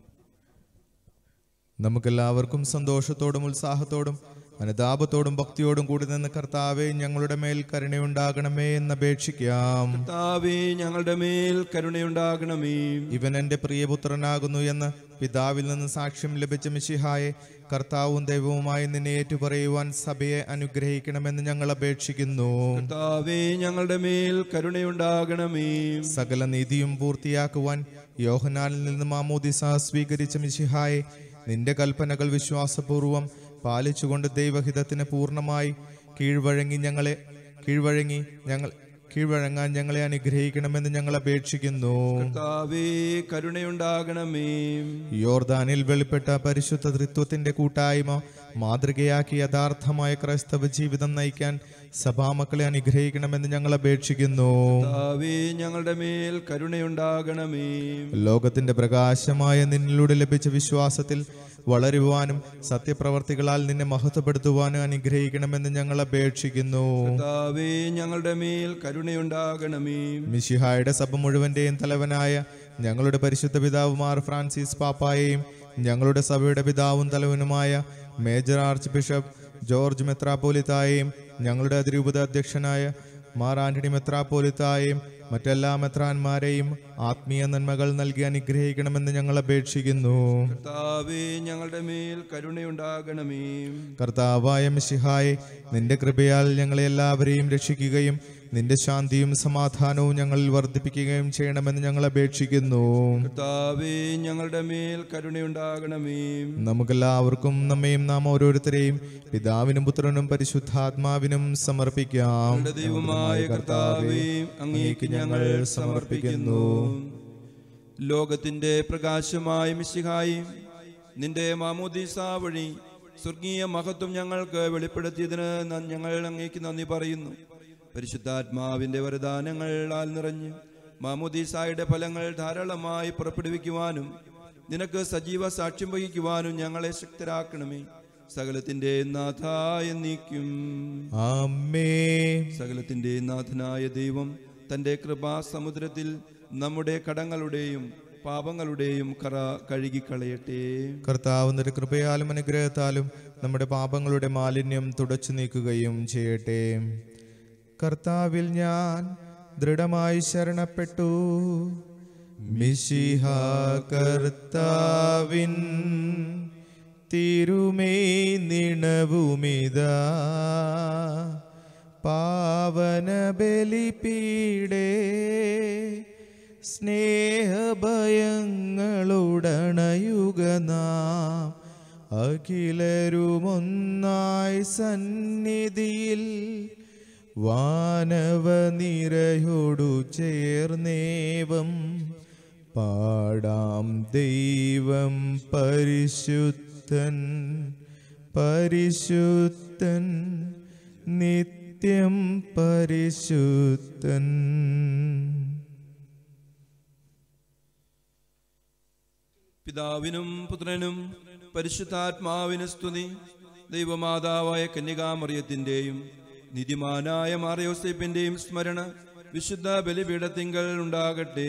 നമുക്കെല്ലാവർക്കും സന്തോഷത്തോടും ഉത്സാഹത്തോടും അനുതാപത്തോടും ഭക്തിയോടും കൂടി നിന്ന് കർത്താവെ ഞങ്ങളുടെ മേൽ കരുണയുണ്ടാകണമേ എന്ന് അപേക്ഷിക്കാം കർത്താവേ ഞങ്ങളുടെ മേൽ കരുണയുണ്ടാകണമേ ഇവൻ എൻ്റെ പ്രിയപുത്രനാകുന്നു എന്ന് പിതാവിൽ നിന്ന് സാക്ഷ്യം ലഭിച്ച മിശിഹായെ കർത്താവും ദൈവവുമായി നിന്നെ ഏറ്റുപറയുവാൻ സഭയെ അനുഗ്രഹിക്കണമെന്ന് ഞങ്ങൾ അപേക്ഷിക്കുന്നു കർത്താവേ ഞങ്ങളുടെ മേൽ കരുണയുണ്ടാകണമേ സകല നീതിയും പൂർത്തിയാക്കുവാൻ യോഹനാനിൽ നിന്ന് മാമോദിസ സ്വീകരിച്ച മിശിഹായെ നിന്റെ കൽപ്പനകൾ വിശ്വാസപൂർവം പാലിച്ചുകൊണ്ട് ദൈവഹിതത്തിന് പൂർണ്ണമായി കീഴ്വഴങ്ങി ഞങ്ങളെ കീഴ്വഴങ്ങി ഞങ്ങൾ കീഴ്വഴങ്ങാൻ ഞങ്ങളെ അനുഗ്രഹിക്കണമെന്ന് ഞങ്ങൾ അപേക്ഷിക്കുന്നു കർത്താവേ കരുണയുണ്ടാകണമേ യോർദാനിൽ വെളിപ്പെട്ട പരിശുദ്ധ തൃത്വത്തിന്റെ കൂട്ടായ്മ മാതൃകയാക്കി യഥാർത്ഥമായ ക്രൈസ്തവ ജീവിതം നയിക്കാൻ സഭാമക്കളെ അനുഗ്രഹിക്കണമെന്ന് ഞങ്ങൾ അപേക്ഷിക്കുന്നു കർത്താവേ ഞങ്ങളുടെ മേൽ കരുണയുണ്ടാകണമേ ലോകത്തിന്റെ പ്രകാശമായ നിന്നിലൂടെ ലഭിച്ച വിശ്വാസത്തിൽ വളരുവാനും സത്യപ്രവർത്തികളാൽ നിന്നെ മഹത്വപ്പെടുത്തുവാനും അനുഗ്രഹിക്കണമെന്ന് ഞങ്ങൾ അപേക്ഷിക്കുന്നു കർത്താവേ ഞങ്ങളുടെ മേൽ കരുണയുണ്ടാകണമേ മിശിഹായുടെ സഭ മുഴുവന്റെയും തലവനായ ഞങ്ങളുടെ പരിശുദ്ധ പിതാവ് മാർ ഫ്രാൻസിസ് പാപ്പായെയും ഞങ്ങളുടെ സഭയുടെ പിതാവും തലവനുമായ മേജർ ആർച്ച് ബിഷപ്പ് ജോർജ് മെത്രാപ്പോലിത്തായെയും ഞങ്ങളുടെ അതിരൂപത അധ്യക്ഷനായ മാർ ആന്റണി മെത്രാപ്പോലിത്തായെയും മറ്റെല്ലാ മെത്രാന്മാരെയും ആത്മീയ നന്മകൾ നൽകി അനുഗ്രഹിക്കണമെന്ന് ഞങ്ങൾ അപേക്ഷിക്കുന്നു കർത്താവേ ഞങ്ങളുടെ മേൽ കരുണയുണ്ടാകണമേ കർത്താവായ മിശിഹായെ നിന്റെ കൃപയാൽ ഞങ്ങളെ എല്ലാവരെയും രക്ഷിക്കുകയും നിന്റെ ശാന്തിയും സമാധാനവും ഞങ്ങളിൽ വർദ്ധിപ്പിക്കുകയും ചെയ്യണമെന്ന് ഞങ്ങൾ അപേക്ഷിക്കുന്നു കർത്താവേ ഞങ്ങളുടെ മേൽ കരുണയുണ്ടാകണമേ നമുക്കെല്ലാവർക്കും നമ്മയും നാം ഓരോരുത്തരെയും പിതാവിനും പുത്രനും പരിശുദ്ധാത്മാവിനും സമർപ്പിക്കാം ഞങ്ങളുടെ ദൈവമായ കർത്താവേ അങ്ങേക്ക് ഞങ്ങൾ സമർപ്പിക്കുന്നു ലോകത്തിന്റെ പ്രകാശമായ മിശിഹായി നിന്റെ മാമോദീസ വഴി സ്വർഗീയ മഹത്വം ഞങ്ങൾക്ക് വെളിപ്പെടുത്തിയതിന് ന- ഞങ്ങൾ അങ്ങേക്ക് നന്ദി പറയുന്നു പരിശുദ്ധാത്മാവിന്റെ വരദാനങ്ങളാൽ നിറഞ്ഞ് മാമോദീസായുടെ ഫലങ്ങൾ ധാരാളമായി പുറപ്പെടുവിക്കുവാനും നിനക്ക് സജീവ സാക്ഷ്യം വഹിക്കുവാനും ഞങ്ങളെ ശക്തരാക്കണമേ സകലത്തിന്റെ നാഥായ നീക്കും ആമേ സകലത്തിന്റെ നാഥനായ ദൈവം തൻ്റെ കൃപാസമുദ്രത്തിൽ നമ്മുടെ കടങ്ങളുടെയും പാപങ്ങളുടെയും കറ കഴുകിക്കളയട്ടെ കർത്താവ് നിന്റെ കൃപയാലും അനുഗ്രഹത്താലും നമ്മുടെ പാപങ്ങളുടെ മാലിന്യം തുടച്ചു നീക്കുകയും ചെയ്യട്ടെ കർത്താവിൽ ഞാൻ ദൃഢമായി ശരണപ്പെട്ടു മിശിഹ കർത്താവിൻ തിരുമേ നിണവുമിതാ പാവന ബലിപീടേ സ്നേഹഭയങ്ങളുടണയുക നാം അഖിലരുമൊന്നായി സന്നിധിയിൽ വാനവ നിരയോടു ചേർന്നേവം പാടാം ദൈവം പരിശുദ്ധൻ പരിശുദ്ധൻ നിത്യം പരിശുദ്ധൻ പിതാവിനും പുത്രനും പരിശുദ്ധാത്മാവിന് സ്തുതി ദൈവമാതാവായ കന്യകാമറിയത്തിൻ്റെയും നിധിമാനായ മാറിയോസേപ്പിൻ്റെയും സ്മരണ വിശുദ്ധ ബലിപീഠത്തിങ്കൽ ഉണ്ടാകട്ടെ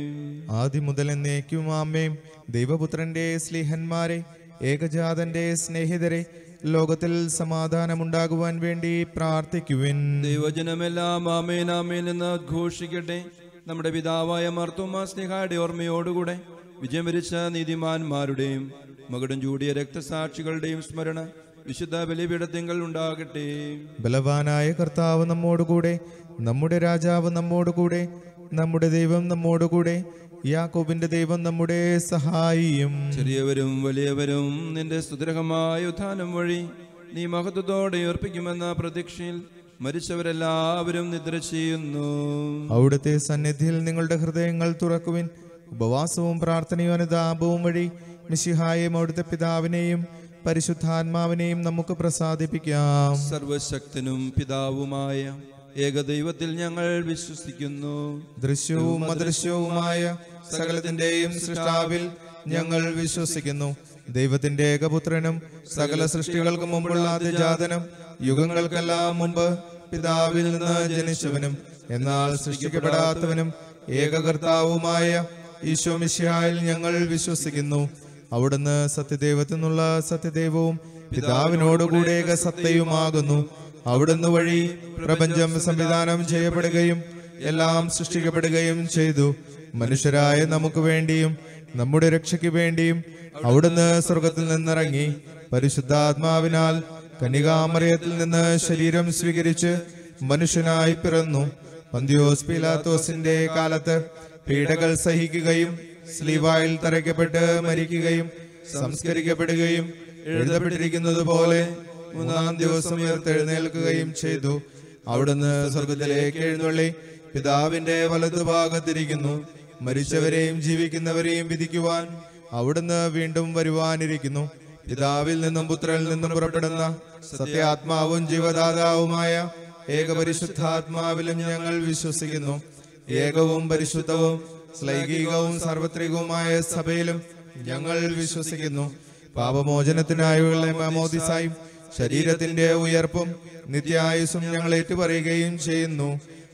ആദ്യം മുതൽ എന്നേക്കും ആമേം ദൈവപുത്രന്റെ സ്ലിഹന്മാരെ ഏകജാതന്റെ സ്നേഹിതരെ ലോകത്തിൽ സമാധാനമുണ്ടാകുവാൻ വേണ്ടി പ്രാർത്ഥിക്കുവിൻ ദൈവജനമെല്ലാം ആമേൻ ആമേൻ എന്ന് ഉദ്ഘോഷിക്കട്ടെ നമ്മുടെ പിതാവായ മർത്തോമാ സ്നേഹയുടെ ഓർമ്മയോടുകൂടെ വിജയം വരിച്ച നീതിമാന്മാരുടെയും മകുടം ചൂടിയ രക്തസാക്ഷികളുടെയും സ്മരണ വിശുദ്ധ ബലിപീഠത്തിങ്കൽ ഉണ്ടാകട്ടെ ബലവാനായ കർത്താവ് നമ്മോടുകൂടെ നമ്മുടെ രാജാവ് നമ്മോടുകൂടെ നമ്മുടെ ദൈവം നമ്മോടുകൂടെ യാക്കോബിന്റെ ദൈവം നമ്മുടെ സഹായിയും ചെറിയവരും വലിയവരും നിന്റെ സുദൃഢമായ ഉത്ഥാനം വഴി നീ മഹത്വത്തോടെ ഉയർപ്പിക്കുമെന്ന പ്രതീക്ഷയിൽ മരിച്ചവരെല്ലാവരും നിദ്ര ചെയ്യുന്നു അവിടുത്തെ സന്നിധിയിൽ നിങ്ങളുടെ ഹൃദയങ്ങൾ തുറക്കുവിൻ ഉപവാസവും പ്രാർത്ഥനയും അനുതാപവും വഴി മിശിഹായെയും അവിടുത്തെ പിതാവിനെയും പരിശുദ്ധാത്മാവിനെയും നമുക്ക് പ്രസാദിപ്പിക്കാം സർവശക്തനും പിതാവുമായ ഏകദൈവത്തിൽ ഞങ്ങൾ വിശ്വസിക്കുന്നു ദൃശ്യവും അദൃശ്യവുമായ സകലത്തിന്റെയും സൃഷ്ടാവിൽ ഞങ്ങൾ വിശ്വസിക്കുന്നു ദൈവത്തിന്റെ ഏകപുത്രനും സകല സൃഷ്ടികൾക്ക് മുമ്പുള്ള അതിജാതനും യുഗങ്ങൾക്കെല്ലാം മുമ്പ് പിതാവിൽ നിന്ന് ജനിച്ചവനും എന്നാൽ സൃഷ്ടിക്കപ്പെടാത്തവനും ഏകകർത്താവുമായ ഈശോ മിശിഹായിൽ ഞങ്ങൾ വിശ്വസിക്കുന്നു അവിടുന്ന് സത്യദൈവത്തിൽ നിന്നുള്ള സത്യദൈവവും പിതാവിനോടുകൂടെ ഏക സത്യയുമാകുന്നു അവിടുന്ന് വഴി പ്രപഞ്ചം സംവിധാനം ചെയ്യപ്പെടുകയും എല്ലാം സൃഷ്ടിക്കപ്പെടുകയും ചെയ്തു മനുഷ്യരായ നമുക്ക് വേണ്ടിയും നമ്മുടെ രക്ഷയ്ക്ക് വേണ്ടിയും അവിടുന്ന് സ്വർഗത്തിൽ നിന്നിറങ്ങി പരിശുദ്ധാത്മാവിനാൽ കനികാമറയത്തിൽ നിന്ന് ശരീരം സ്വീകരിച്ച് മനുഷ്യനായി പിറന്നു പന്തിയോസ് പീലാത്തോസിന്റെ കാലത്ത് പീഡകൾ സഹിക്കുകയും സ്ലീവായിൽ തറയ്ക്കപ്പെട്ട് മരിക്കുകയും സംസ്കരിക്കപ്പെടുകയും എഴുതപ്പെട്ടിരിക്കുന്നത് പോലെ മൂന്നാം ദിവസം ഉയർത്തെഴുന്നേൽക്കുകയും ചെയ്തു അവിടുന്ന് സ്വർഗത്തിലേക്ക് എഴുന്നള്ളി പിതാവിന്റെ വലതുഭാഗത്തിരിക്കുന്നു മരിച്ചവരെയും ജീവിക്കുന്നവരെയും വിധിക്കുവാൻ അവിടുന്ന് വീണ്ടും വരുവാനിരിക്കുന്നു പിതാവിൽ നിന്നും പുത്രനിൽ നിന്നും പുറപ്പെടുന്ന സത്യാത്മാവും ജീവദാതാവുമായ ഏകപരിശുദ്ധാത്മാവിലും ഞങ്ങൾ വിശ്വസിക്കുന്നു ഏകവും പരിശുദ്ധവും ശ്ലൈകികവും സാർവത്രികവുമായ സഭയിലും ഞങ്ങൾ വിശ്വസിക്കുന്നു പാപമോചനത്തിനായുള്ള മാമോദിസായും ശരീരത്തിന്റെ ഉയർപ്പും നിത്യായുസും ഞങ്ങൾ ഏറ്റുപറയുകയും ചെയ്യുന്നു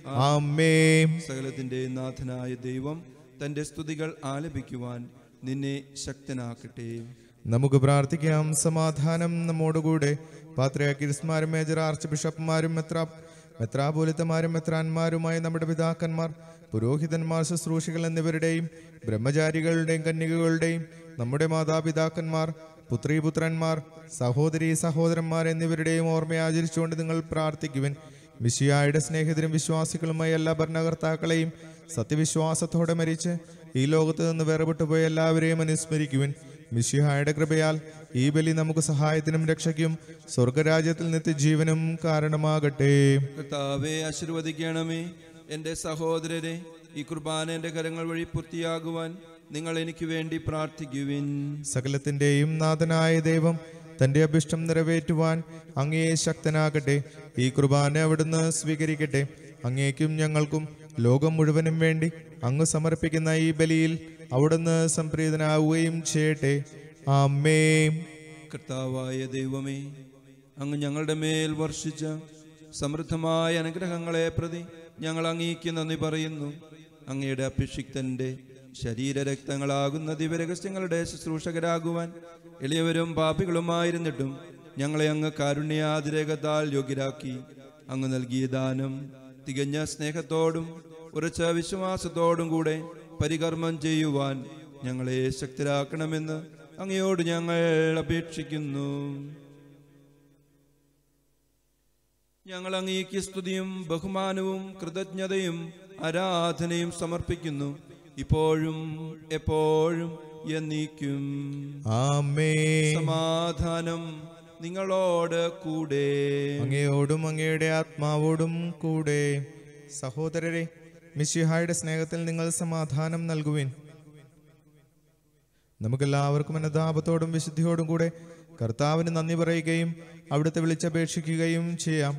ആമേ സകലത്തിന്റെ നാഥനായ ദൈവം തന്റെ സ്തുതികൾ ആലപിക്കുവാൻ നിന്നെ ശക്തനാക്കട്ടെ നമുക്ക് പ്രാർത്ഥിക്കാം സമാധാനം നമ്മോടുകൂടെ പാത്രയാക്കിരിസ്മാരും മേജർ ആർച്ച് ബിഷപ്പുമാരും മെത്രാ മെത്രാപോലിത്തമാരും മെത്രാന്മാരുമായ നമ്മുടെ പിതാക്കന്മാർ പുരോഹിതന്മാർ ശുശ്രൂഷികൾ എന്നിവരുടെയും ബ്രഹ്മചാരികളുടെയും കന്യകകളുടെയും നമ്മുടെ മാതാപിതാക്കന്മാർ പുത്രീപുത്രന്മാർ സഹോദരി സഹോദരന്മാർ എന്നിവരുടെയും ഓർമ്മ ആചരിച്ചുകൊണ്ട് നിങ്ങൾ പ്രാർത്ഥിക്കുവിൻ മിശിയായുടെ സ്നേഹിതരും വിശ്വാസികളുമായ എല്ലാ ഭരണകർത്താക്കളെയും സത്യവിശ്വാസത്തോടെ മരിച്ച് ഈ ലോകത്ത് നിന്ന് വേർപെട്ടു പോയ എല്ലാവരെയും അനുസ്മരിക്കുവിൻ മിശിഹായുടെ കൃപയാൽ ഈ ബലി നമുക്ക് സഹായത്തിനും രക്ഷയ്ക്കും സ്വർഗരാജ്യത്തിൽ നിത്യജീവനും കാരണമാകട്ടെ കർത്താവെ ആശീർവദിക്കണമേ എൻ്റെ സഹോദരരെ ഈ കുർബാന എൻ്റെ കരങ്ങൾ വഴി പൂർത്തിയാകുവാൻ നിങ്ങൾ എനിക്ക് വേണ്ടി പ്രാർത്ഥിക്കുവിൻ സകലത്തിന്റെയും നാഥനായ ദൈവം തന്റെ അഭിഷ്ടം നിറവേറ്റുവാൻ അങ്ങയെ ശക്തനാകട്ടെ ഈ കുർബാന അവിടുന്ന് സ്വീകരിക്കട്ടെ അങ്ങേക്കും ഞങ്ങൾക്കും ലോകം മുഴുവനും വേണ്ടി അങ്ങ് സമർപ്പിക്കുന്ന ഈ ബലിയിൽ അവിടുന്ന് സംപ്രീതനാവുകയും ചെയ്യട്ടെ ആമേ കർത്താവായ ദൈവമേ അങ്ങ് ഞങ്ങളുടെ മേൽ വർഷിച്ച സമൃദ്ധമായ അനുഗ്രഹങ്ങളെ പ്രതി ഞങ്ങൾ അങ്ങേക്ക് നന്ദി പറയുന്നു അങ്ങയുടെ അഭിഷിക്തന്റെ ശരീരരക്തങ്ങളാകുന്ന ദിവരഹസ്യങ്ങളുടെ ശുശ്രൂഷകരാകുവാൻ എളിയവരും പാപികളുമായിരുന്നിട്ടും ഞങ്ങളെ അങ്ങ് കാരുണ്യാതിരേകത്താൽ യോഗ്യരാക്കി അങ്ങ് നൽകിയ ദാനം തികഞ്ഞ സ്നേഹത്തോടും ഉറച്ച വിശ്വാസത്തോടും കൂടെ പരികർമ്മം ചെയ്യുവാൻ ഞങ്ങളെ ശക്തരാക്കണമെന്ന് അങ്ങയോട് ഞങ്ങൾ അപേക്ഷിക്കുന്നു ഞങ്ങൾ അങ്ങേക്ക് സ്തുതിയും ബഹുമാനവും കൃതജ്ഞതയും ആരാധനയും സമർപ്പിക്കുന്നു ഇപ്പോഴും എപ്പോഴും എന്നീക്കും ആമേ സമാധാനം നിങ്ങളോട് കൂടെ അങ്ങയോടും അങ്ങയുടെ ആത്മാവോടും കൂടെ സഹോദരരെ മിശിഹായുടെ സ്നേഹത്തിൽ നിങ്ങൾ സമാധാനം നൽകുവിൻ നമുക്കെല്ലാവർക്കും അനുതാപത്തോടും വിശുദ്ധിയോടും കൂടെ കർത്താവിന് നന്ദി പറയുകയും അവിടുത്തെ വിളിച്ചപേക്ഷിക്കുകയും ചെയ്യാം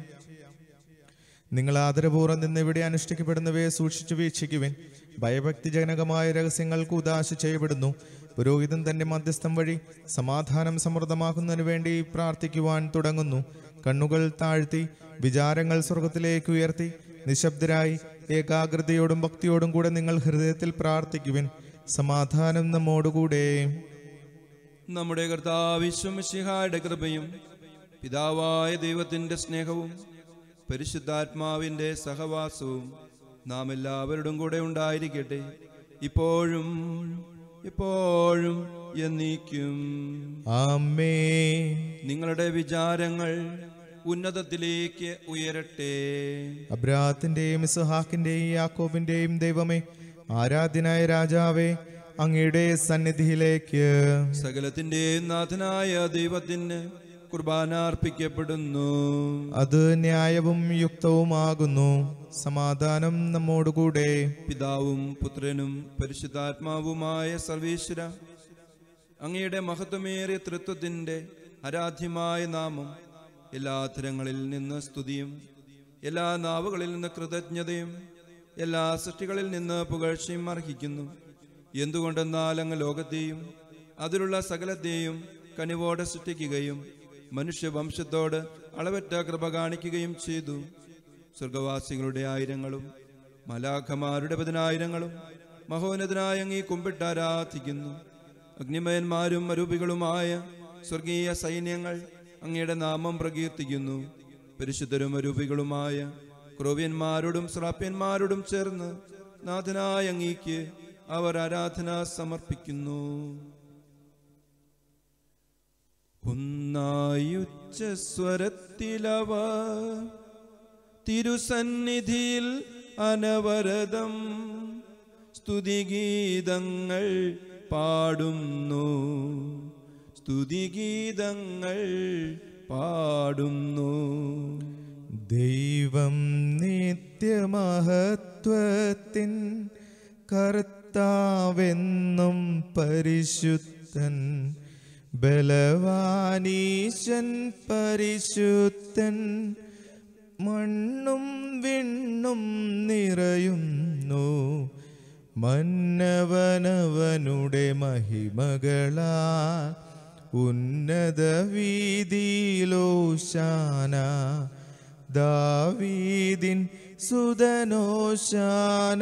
നിങ്ങൾ ആദരപൂർവ്വം നിന്ന് ഇവിടെ അനുഷ്ഠിക്കപ്പെടുന്നവയെ സൂക്ഷിച്ചു വീക്ഷിക്കുവിൻ ഭയഭക്തിജനകമായ രഹസ്യങ്ങൾക്ക് ഉദാശ ചെയ്യപ്പെടുന്നു പുരോഹിതൻ തന്റെ മധ്യസ്ഥം വഴി സമാധാനം സമൃദ്ധമാക്കുന്നതിന് വേണ്ടി പ്രാർത്ഥിക്കുവാൻ തുടങ്ങുന്നു കണ്ണുകൾ താഴ്ത്തി വിചാരങ്ങൾ സ്വർഗത്തിലേക്ക് ഉയർത്തി നിശബ്ദരായി ഏകാഗ്രതയോടും ഭക്തിയോടും കൂടെ നിങ്ങൾ ഹൃദയത്തിൽ പ്രാർത്ഥിക്കുവിൻ സമാധാനം നമ്മോടുകൂടെ നമ്മുടെ കർത്താവിശ്വമിശിഹായുടെ കൃപയും പിതാവായ ദൈവത്തിന്റെ സ്നേഹവും പരിശുദ്ധാത്മാവിന്റെ സഹവാസവും നാം എല്ലാവരോടും കൂടെ ഉണ്ടായിരിക്കട്ടെ ഇപ്പോഴും എപ്പോഴും എന്നീക്കും ആമേ നിങ്ങളുടെ വിചാരങ്ങൾ ഉന്നതത്തിലേക്ക് ഉയരട്ടെ അബ്രാത്തിന്റെയും ഇസഹാക്കിന്റെയും യാക്കോബിന്റെയും ദൈവമേ ആരാധ്യനായ രാജാവേ അങ്ങയുടെ സന്നിധിയിലേക്ക് സകലത്തിന്റെയും നാഥനായ ദൈവത്തിന് കുർബാന അർപ്പിക്കപ്പെടുന്നു അത് ന്യായവും യുക്തവുമാകുന്നു സമാധാനം നമ്മോടുകൂടെ പിതാവും പുത്രനും പരിശുദ്ധാത്മാവുമായ സർവീശ്വര അങ്ങയുടെ മഹത്വമേറിയ തൃത്വത്തിന്റെ ആരാധ്യമായ നാമം എല്ലാ തരങ്ങളിൽ നിന്ന് സ്തുതിയും എല്ലാ നാവുകളിൽ നിന്ന് കൃതജ്ഞതയും എല്ലാ സൃഷ്ടികളിൽ നിന്ന് പുകഴ്ചയും അർഹിക്കുന്നു എന്തുകൊണ്ടെന്നാൽ അങ്ങ് ലോകത്തെയും അതിലുള്ള സകലത്തെയും കനിവോടെ സൃഷ്ടിക്കുകയും മനുഷ്യവംശത്തോട് അളവറ്റ കൃപ കാണിക്കുകയും ചെയ്തു സ്വർഗവാസികളുടെ ആയിരങ്ങളും മലാഖമാരുടെ പതിനായിരങ്ങളും മഹോന്നതനായ അങ്ങീ കുമ്പിട്ട് ആരാധിക്കുന്നു അഗ്നിമയന്മാരും അരൂപികളുമായ സ്വർഗീയ സൈന്യങ്ങൾ അങ്ങയുടെ നാമം പ്രകീർത്തിക്കുന്നു പരിശുദ്ധരും അരൂപികളുമായ ക്രോവ്യന്മാരോടും ശ്രാപ്യന്മാരോടും ചേർന്ന് നാഥനായ അങ്ങീക്ക് അവർ ആരാധന സമർപ്പിക്കുന്നു ഒന്നായുച്ച സ്വരത്തിലവ തിരുസന്നിധിയിൽ അനവരതം സ്തുതിഗീതങ്ങൾ പാടുന്നു സ്തുതിഗീതങ്ങൾ പാടുന്നു ദൈവം നിത്യമഹത്വത്തിൻ കർത്താവെന്നും പരിശുദ്ധൻ ബലവാനീശൻ പരിശുദ്ധൻ മണ്ണും വിണ്ണും നിറയുന്നു മന്നവനവനുടെ മഹിമകളാ ഉന്നത വീതിയിലോശാന ദാവീദിൻ സുതനോശാന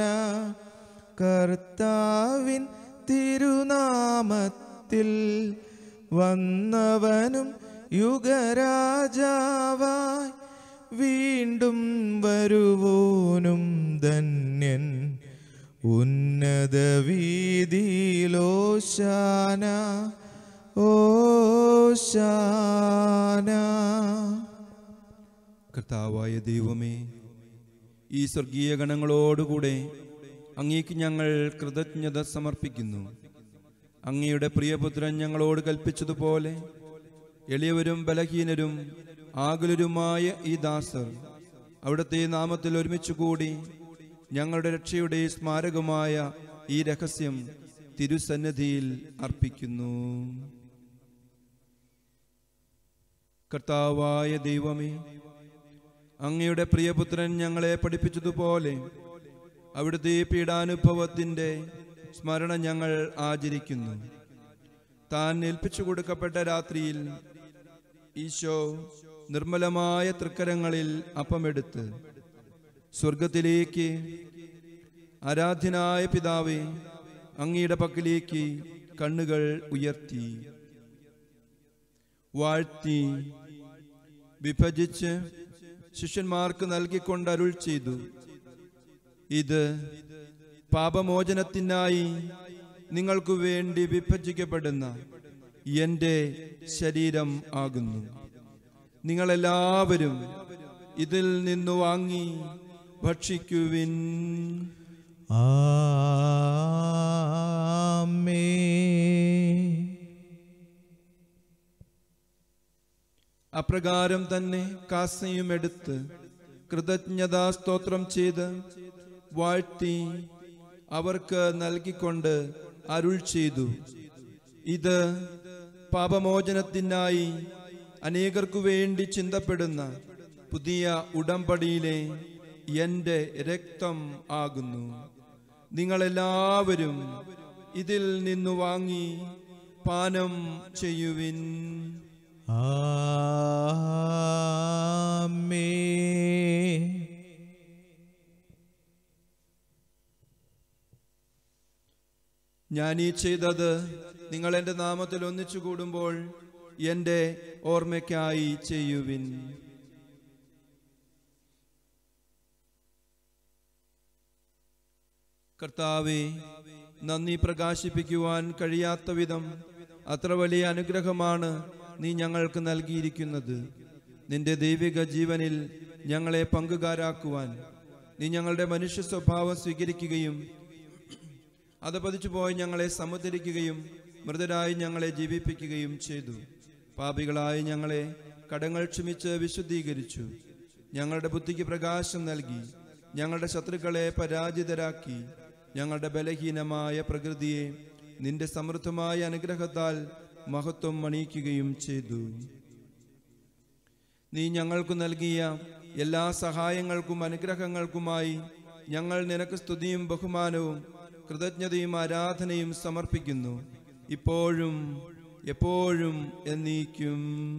കർത്താവിൻ തിരുനാമത്തിൽ വന്നവനും യുഗരാജാവായി വീണ്ടും വരുവോനും ധന്യൻ ഉന്നത വീതിയിലോശാന ഓശാന കർത്താവായ ദൈവമേ ഈ സ്വർഗീയ ഗണങ്ങളോടുകൂടെ അങ്ങേക്ക് ഞങ്ങൾ കൃതജ്ഞത സമർപ്പിക്കുന്നു അങ്ങയുടെ പ്രിയപുത്രൻ ഞങ്ങളോട് കൽപ്പിച്ചതുപോലെ എളിയവരും ബലഹീനരും ആകുലരുമായ ഈ ദാസർ അവിടുത്തെ നാമത്തിൽ ഒരുമിച്ച് കൂടി ഞങ്ങളുടെ രക്ഷയുടെ സ്മാരകമായ ഈ രഹസ്യം തിരുസന്നിധിയിൽ അർപ്പിക്കുന്നു കർത്താവായ ദൈവമേ അങ്ങയുടെ പ്രിയപുത്രൻ ഞങ്ങളെ പഠിപ്പിച്ചതുപോലെ അവിടുത്തെ പീഡാനുഭവത്തിന്റെ സ്മരണ ഞങ്ങൾ ആചരിക്കുന്നു താൻ ഏൽപ്പിച്ചു കൊടുക്കപ്പെട്ട രാത്രിയിൽ ഈശോ നിർമ്മലമായ തൃക്കരങ്ങളിൽ അപ്പമെടുത്ത് സ്വർഗത്തിലേക്ക് ആരാധ്യനായ പിതാവേ അങ്ങയുടെ പക്കലേക്ക് കണ്ണുകൾ ഉയർത്തി വാഴ്ത്തി വിഭജിച്ച് ശിഷ്യന്മാർക്ക് നൽകിക്കൊണ്ട് അരുൾ ചെയ്തു ഇത് പാപമോചനത്തിനായി നിങ്ങൾക്ക് വേണ്ടി വിഭജിക്കപ്പെടുന്ന എൻ്റെ ശരീരം ആകുന്നു നിങ്ങളെല്ലാവരും ഇതിൽ നിന്ന് വാങ്ങി ഭക്ഷിക്കുവിൻ ആമേൻ അപ്രകാരം തന്നെ കാസയും എടുത്ത് കൃതജ്ഞതാ സ്തോത്രം ചെയ്ത് വാഴ്ത്തി അവർക്ക് നൽകിക്കൊണ്ട് അരുൾ ചെയ്തു ഇത് പാപമോചനത്തിനായി അനേകർക്കു വേണ്ടി ചിന്തപ്പെടുന്ന പുതിയ ഉടമ്പടിയിലെ എൻ്റെ രക്തം ആകുന്നു നിങ്ങളെല്ലാവരും ഇതിൽ നിന്നു വാങ്ങി പാനം ചെയ്യുവിൻ ആമേൻ ഞാൻ ഈ ചെയ്തത് നിങ്ങൾ എൻ്റെ നാമത്തിൽ ഒന്നിച്ചു കൂടുമ്പോൾ എൻ്റെ ഓർമ്മയ്ക്കായി ചെയ്യുവിൻ കർത്താവെ നന്ദി പ്രകാശിപ്പിക്കുവാൻ കഴിയാത്ത വിധം അത്ര വലിയ അനുഗ്രഹമാണ് നീ ഞങ്ങൾക്ക് നൽകിയിരിക്കുന്നത് നിന്റെ ദൈവിക ജീവനിൽ ഞങ്ങളെ പങ്കുകാരാക്കുവാൻ നീ ഞങ്ങളുടെ മനുഷ്യ സ്വഭാവം സ്വീകരിക്കുകയും അത് പതിച്ചു പോയി ഞങ്ങളെ സമുദ്ധരിക്കുകയും മൃതരായി ഞങ്ങളെ ജീവിപ്പിക്കുകയും ചെയ്തു പാപികളായി ഞങ്ങളെ കടങ്ങൾ ക്ഷമിച്ച് വിശുദ്ധീകരിച്ചു ഞങ്ങളുടെ ബുദ്ധിക്ക് പ്രകാശം നൽകി ഞങ്ങളുടെ ശത്രുക്കളെ പരാജിതരാക്കി ഞങ്ങളുടെ ബലഹീനമായ പ്രകൃതിയെ നിന്റെ സമൃദ്ധമായ അനുഗ്രഹത്താൽ മഹത്വം അണിയിക്കുകയും ചെയ്തു നീ ഞങ്ങൾക്ക് നൽകിയ എല്ലാ സഹായങ്ങൾക്കും അനുഗ്രഹങ്ങൾക്കുമായി ഞങ്ങൾ നിനക്ക് സ്തുതിയും ബഹുമാനവും കൃതജ്ഞതയും ആരാധനയും സമർപ്പിക്കുന്നു ഇപ്പോഴും എപ്പോഴും എന്നീക്കും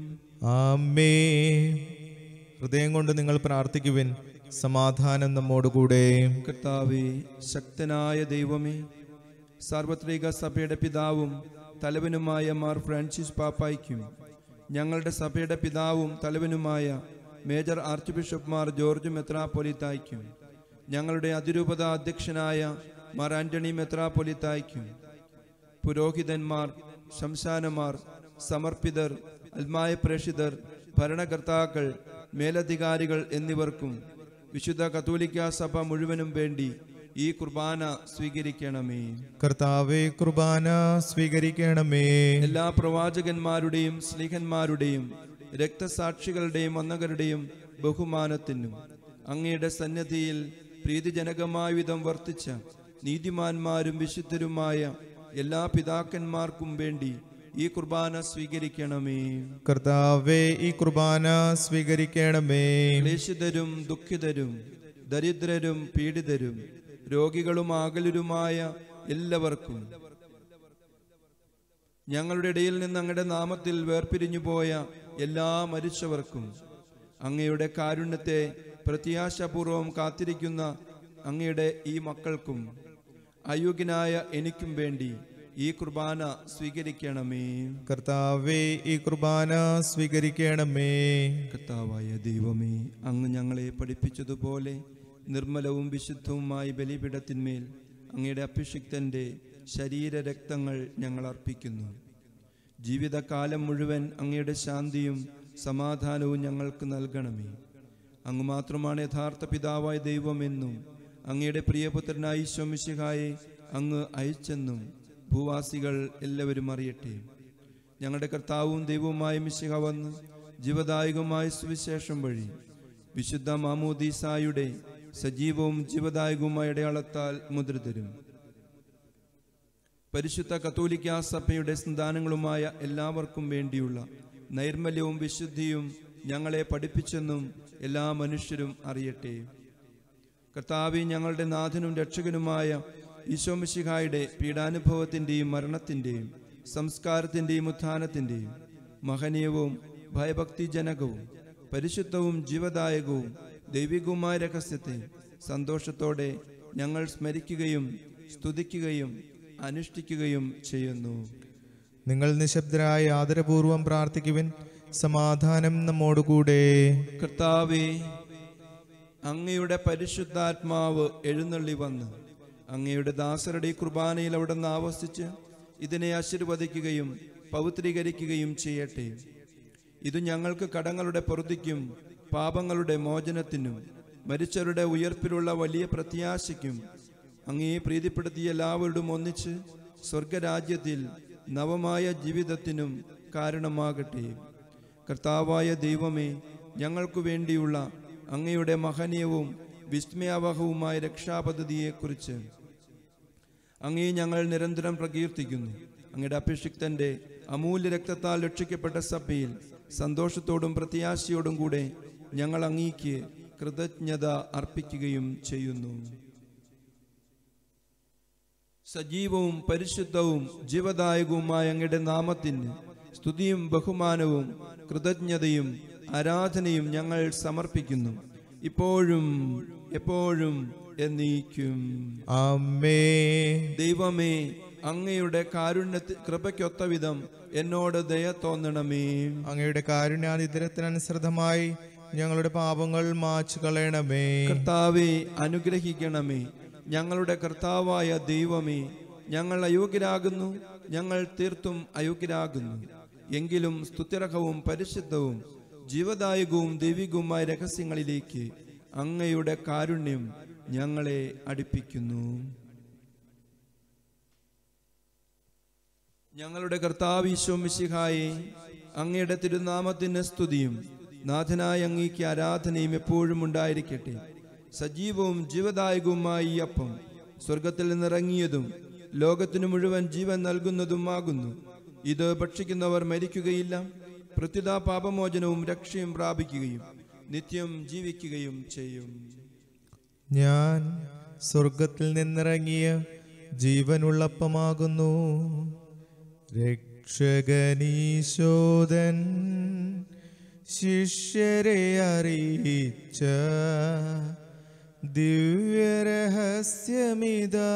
ആമേൻ ഹൃദയം കൊണ്ട് നിങ്ങൾ പ്രാർത്ഥിക്കുവിൻ സമാധാനം നമ്മോടുകൂടെ കർത്താവെ ശക്തനായ ദൈവമേ സാർവത്രിക സഭയുടെ പിതാവും തലവനുമായ മാർ ഫ്രാൻസിസ് പാപ്പായ്ക്കും ഞങ്ങളുടെ സഭയുടെ പിതാവും തലവനുമായ major arch bishop Mar George മെത്രാപ്പൊലിത്തായ്ക്കും ഞങ്ങളുടെ അതിരൂപത അധ്യക്ഷനായ മാർ ആന്റണി മെത്രാപ്പൊലിത്തായ്ക്കും പുരോഹിതന്മാർ ശംശാനമാർ സമർപ്പിതർ അൽമായ പ്രേഷിതർ ഭരണകർത്താക്കൾ മേലധികാരികൾ എന്നിവർക്കും വിശുദ്ധ കത്തോലിക്ക സഭ മുഴുവനും വേണ്ടി ഈ കുർബാന സ്വീകരിക്കണമേ കർത്താവെ കുർബാന സ്വീകരിക്കണമേ എല്ലാ പ്രവാചകന്മാരുടെയും സ്ലീഹന്മാരുടെയും രക്തസാക്ഷികളുടെയും വന്നകരുടെയും ബഹുമാനത്തിനും അങ്ങയുടെ സന്നദ്ധിയിൽ പ്രീതിജനകമായ വിധം വർത്തിച്ച നീതിമാന്മാരും വിശുദ്ധരുമായ എല്ലാ പിതാക്കന്മാർക്കും വേണ്ടി ഈ കുർബാന സ്വീകരിക്കണമേ കർത്താവെ ഈ കുർബാന സ്വീകരിക്കണമേ ക്ലേശിതരും ദുഃഖിതരും ദരിദ്രരും പീഡിതരും രോഗികളും ആകലരുമായ എല്ലാവർക്കും ഞങ്ങളുടെ ഇടയിൽ നിന്ന് അങ്ങയുടെ നാമത്തിൽ വേർപിരിഞ്ഞു പോയ എല്ലാ മരിച്ചവർക്കും അങ്ങയുടെ കാരുണ്യത്തെ പ്രത്യാശപൂർവം കാത്തിരിക്കുന്ന അങ്ങയുടെ ഈ മക്കൾക്കും അയോഗ്യനായ എനിക്കും വേണ്ടി ഈ കുർബാന സ്വീകരിക്കണമേ കർത്താവെ ഈ കുർബാന സ്വീകരിക്കണമേ കർത്താവായ ദൈവമേ അങ്ങ് ഞങ്ങളെ പഠിപ്പിച്ചതുപോലെ നിർമ്മലവും വിശുദ്ധവുമായ ബലിപീഠത്തിന്മേൽ അങ്ങയുടെ അഭിഷിക്തന്റെ ശരീരരക്തങ്ങൾ ഞങ്ങൾ അർപ്പിക്കുന്നു ജീവിതകാലം മുഴുവൻ അങ്ങയുടെ ശാന്തിയും സമാധാനവും ഞങ്ങൾക്ക് നൽകണമേ അങ്ങ് മാത്രമാണ് യഥാർത്ഥ പിതാവായ ദൈവമെന്നും അങ്ങയുടെ പ്രിയപുത്രനായ ഈശോമിശിഹായെ അങ്ങ് അയച്ചെന്നും ഭൂവാസികൾ എല്ലാവരും അറിയട്ടെ ഞങ്ങളുടെ കർത്താവും ദൈവവുമായ മിശിഹ വന്ന് ജീവദായകമായ സുവിശേഷം വഴി വിശുദ്ധ മാമോദീസായുടെ സജീവവും ജീവദായകവുമായ അടയാളത്താൽ മുദ്രിതരും പരിശുദ്ധ കത്തോലിക്ക സഭയുടെ സന്താനങ്ങളുമായ എല്ലാവർക്കും വേണ്ടിയുള്ള നൈർമല്യവും വിശുദ്ധിയും ഞങ്ങളെ പഠിപ്പിച്ചെന്നും എല്ലാ മനുഷ്യരും അറിയട്ടെ കർത്താവി ഞങ്ങളുടെ നാഥനും രക്ഷകനുമായ ഈശോമിശിഹായുടെ പീഡാനുഭവത്തിൻ്റെയും മരണത്തിൻ്റെയും സംസ്കാരത്തിൻ്റെയും ഉത്ഥാനത്തിൻ്റെയും മഹനീയവും ഭയഭക്തിജനകവും പരിശുദ്ധവും ജീവദായകവും ദൈവികവുമായ രഹസ്യത്തെ സന്തോഷത്തോടെ ഞങ്ങൾ സ്മരിക്കുകയും സ്തുതിക്കുകയും അനുഷ്ഠിക്കുകയും ചെയ്യുന്നു നിങ്ങൾ നിശബ്ദരായി ആദരപൂർവം പ്രാർത്ഥിക്കുവിൻ സമാധാനം നമ്മോടുകൂടെ കർത്താവെ അങ്ങയുടെ പരിശുദ്ധാത്മാവ് എഴുന്നള്ളി വന്ന് അങ്ങയുടെ ദാസരുടെ ഈ കുർബാനയിൽ അവിടെ നിന്ന് ആവസിച്ച് ഇതിനെ ആശീർവദിക്കുകയും പവിത്രീകരിക്കുകയും ചെയ്യട്ടെ ഇത് ഞങ്ങൾക്ക് കടങ്ങളുടെ പൊറുതിക്കും പാപങ്ങളുടെ മോചനത്തിനും മരിച്ചവരുടെ ഉയർപ്പിലുള്ള വലിയ പ്രത്യാശയ്ക്കും അങ്ങേ പ്രീതിപ്പെടുത്തിയ എല്ലാവരോടും ഒന്നിച്ച് സ്വർഗരാജ്യത്തിൽ നവമായ ജീവിതത്തിനും കാരണമാകട്ടെ കർത്താവായ ദൈവമേ ഞങ്ങൾക്കു വേണ്ടിയുള്ള അങ്ങയുടെ മഹനീയവും വിസ്മയാവഹവുമായ രക്ഷാപദ്ധതിയെക്കുറിച്ച് അങ്ങേ ഞങ്ങൾ നിരന്തരം പ്രകീർത്തിക്കുന്നു അങ്ങയുടെ അഭിഷിക്തന്റെ അമൂല്യ രക്തത്താൽ രക്ഷിക്കപ്പെട്ട സഭയിൽ സന്തോഷത്തോടും പ്രത്യാശയോടും കൂടെ ഞങ്ങൾ അങ്ങേക്ക് കൃതജ്ഞത അർപ്പിക്കുകയും ചെയ്യുന്നു സജീവവും പരിശുദ്ധവും ജീവദായകവുമായ അങ്ങയുടെ നാമത്തിന് സ്തുതിയും ബഹുമാനവും കൃതജ്ഞതയും ആരാധനയും ഞങ്ങൾ സമർപ്പിക്കുന്നു ഇപ്പോഴും എപ്പോഴും എന്നീക്കും അമ്മേ ദൈവമേ അങ്ങയുടെ കാരുണ്യത്തി കൃപയ്ക്കൊത്ത വിധം എന്നോട് ദയ തോന്നണമേ അങ്ങയുടെ കാരുണ്യാതിരത്തിനനുസൃതമായി ഞങ്ങളുടെ പാപങ്ങൾ മാച്ചു കളയണമേ കർത്താവെ അനുഗ്രഹിക്കണമേ ഞങ്ങളുടെ കർത്താവായ ദൈവമേ ഞങ്ങൾ അയോഗ്യരാകുന്നു ഞങ്ങൾ തീർത്തും അയോഗ്യരാകുന്നു എങ്കിലും സ്തുത്യർഹവും പരിശുദ്ധവും ജീവദായകവും ദൈവികവുമായ രഹസ്യങ്ങളിലേക്ക് അങ്ങയുടെ കാരുണ്യം ഞങ്ങളെ അടുപ്പിക്കുന്നു ഞങ്ങളുടെ കർത്താവീശോ മിശിഹായെ അങ്ങയുടെ തിരുനാമത്തിന് സ്തുതിയും നാഥനായ അങ്ങേക്ക് ആരാധനയും എപ്പോഴും ഉണ്ടായിരിക്കട്ടെ സജീവവും ജീവദായകവുമായ ഈ അപ്പം സ്വർഗത്തിൽ നിന്നിറങ്ങിയതും ലോകത്തിനു മുഴുവൻ ജീവൻ നൽകുന്നതുമാകുന്നു ഇത് ഭക്ഷിക്കുന്നവർ മരിക്കുകയില്ല പ്രത്യുത പാപമോചനവും രക്ഷയും പ്രാപിക്കുകയും നിത്യം ജീവിക്കുകയും ചെയ്യും ഞാൻ സ്വർഗത്തിൽ നിന്നിറങ്ങിയ ജീവനുള്ളപ്പമാകുന്നു രക്ഷകനീശോദൻ ശിഷ്യരെ അറിയിച്ച ദിവ്യരഹസ്യമിതാ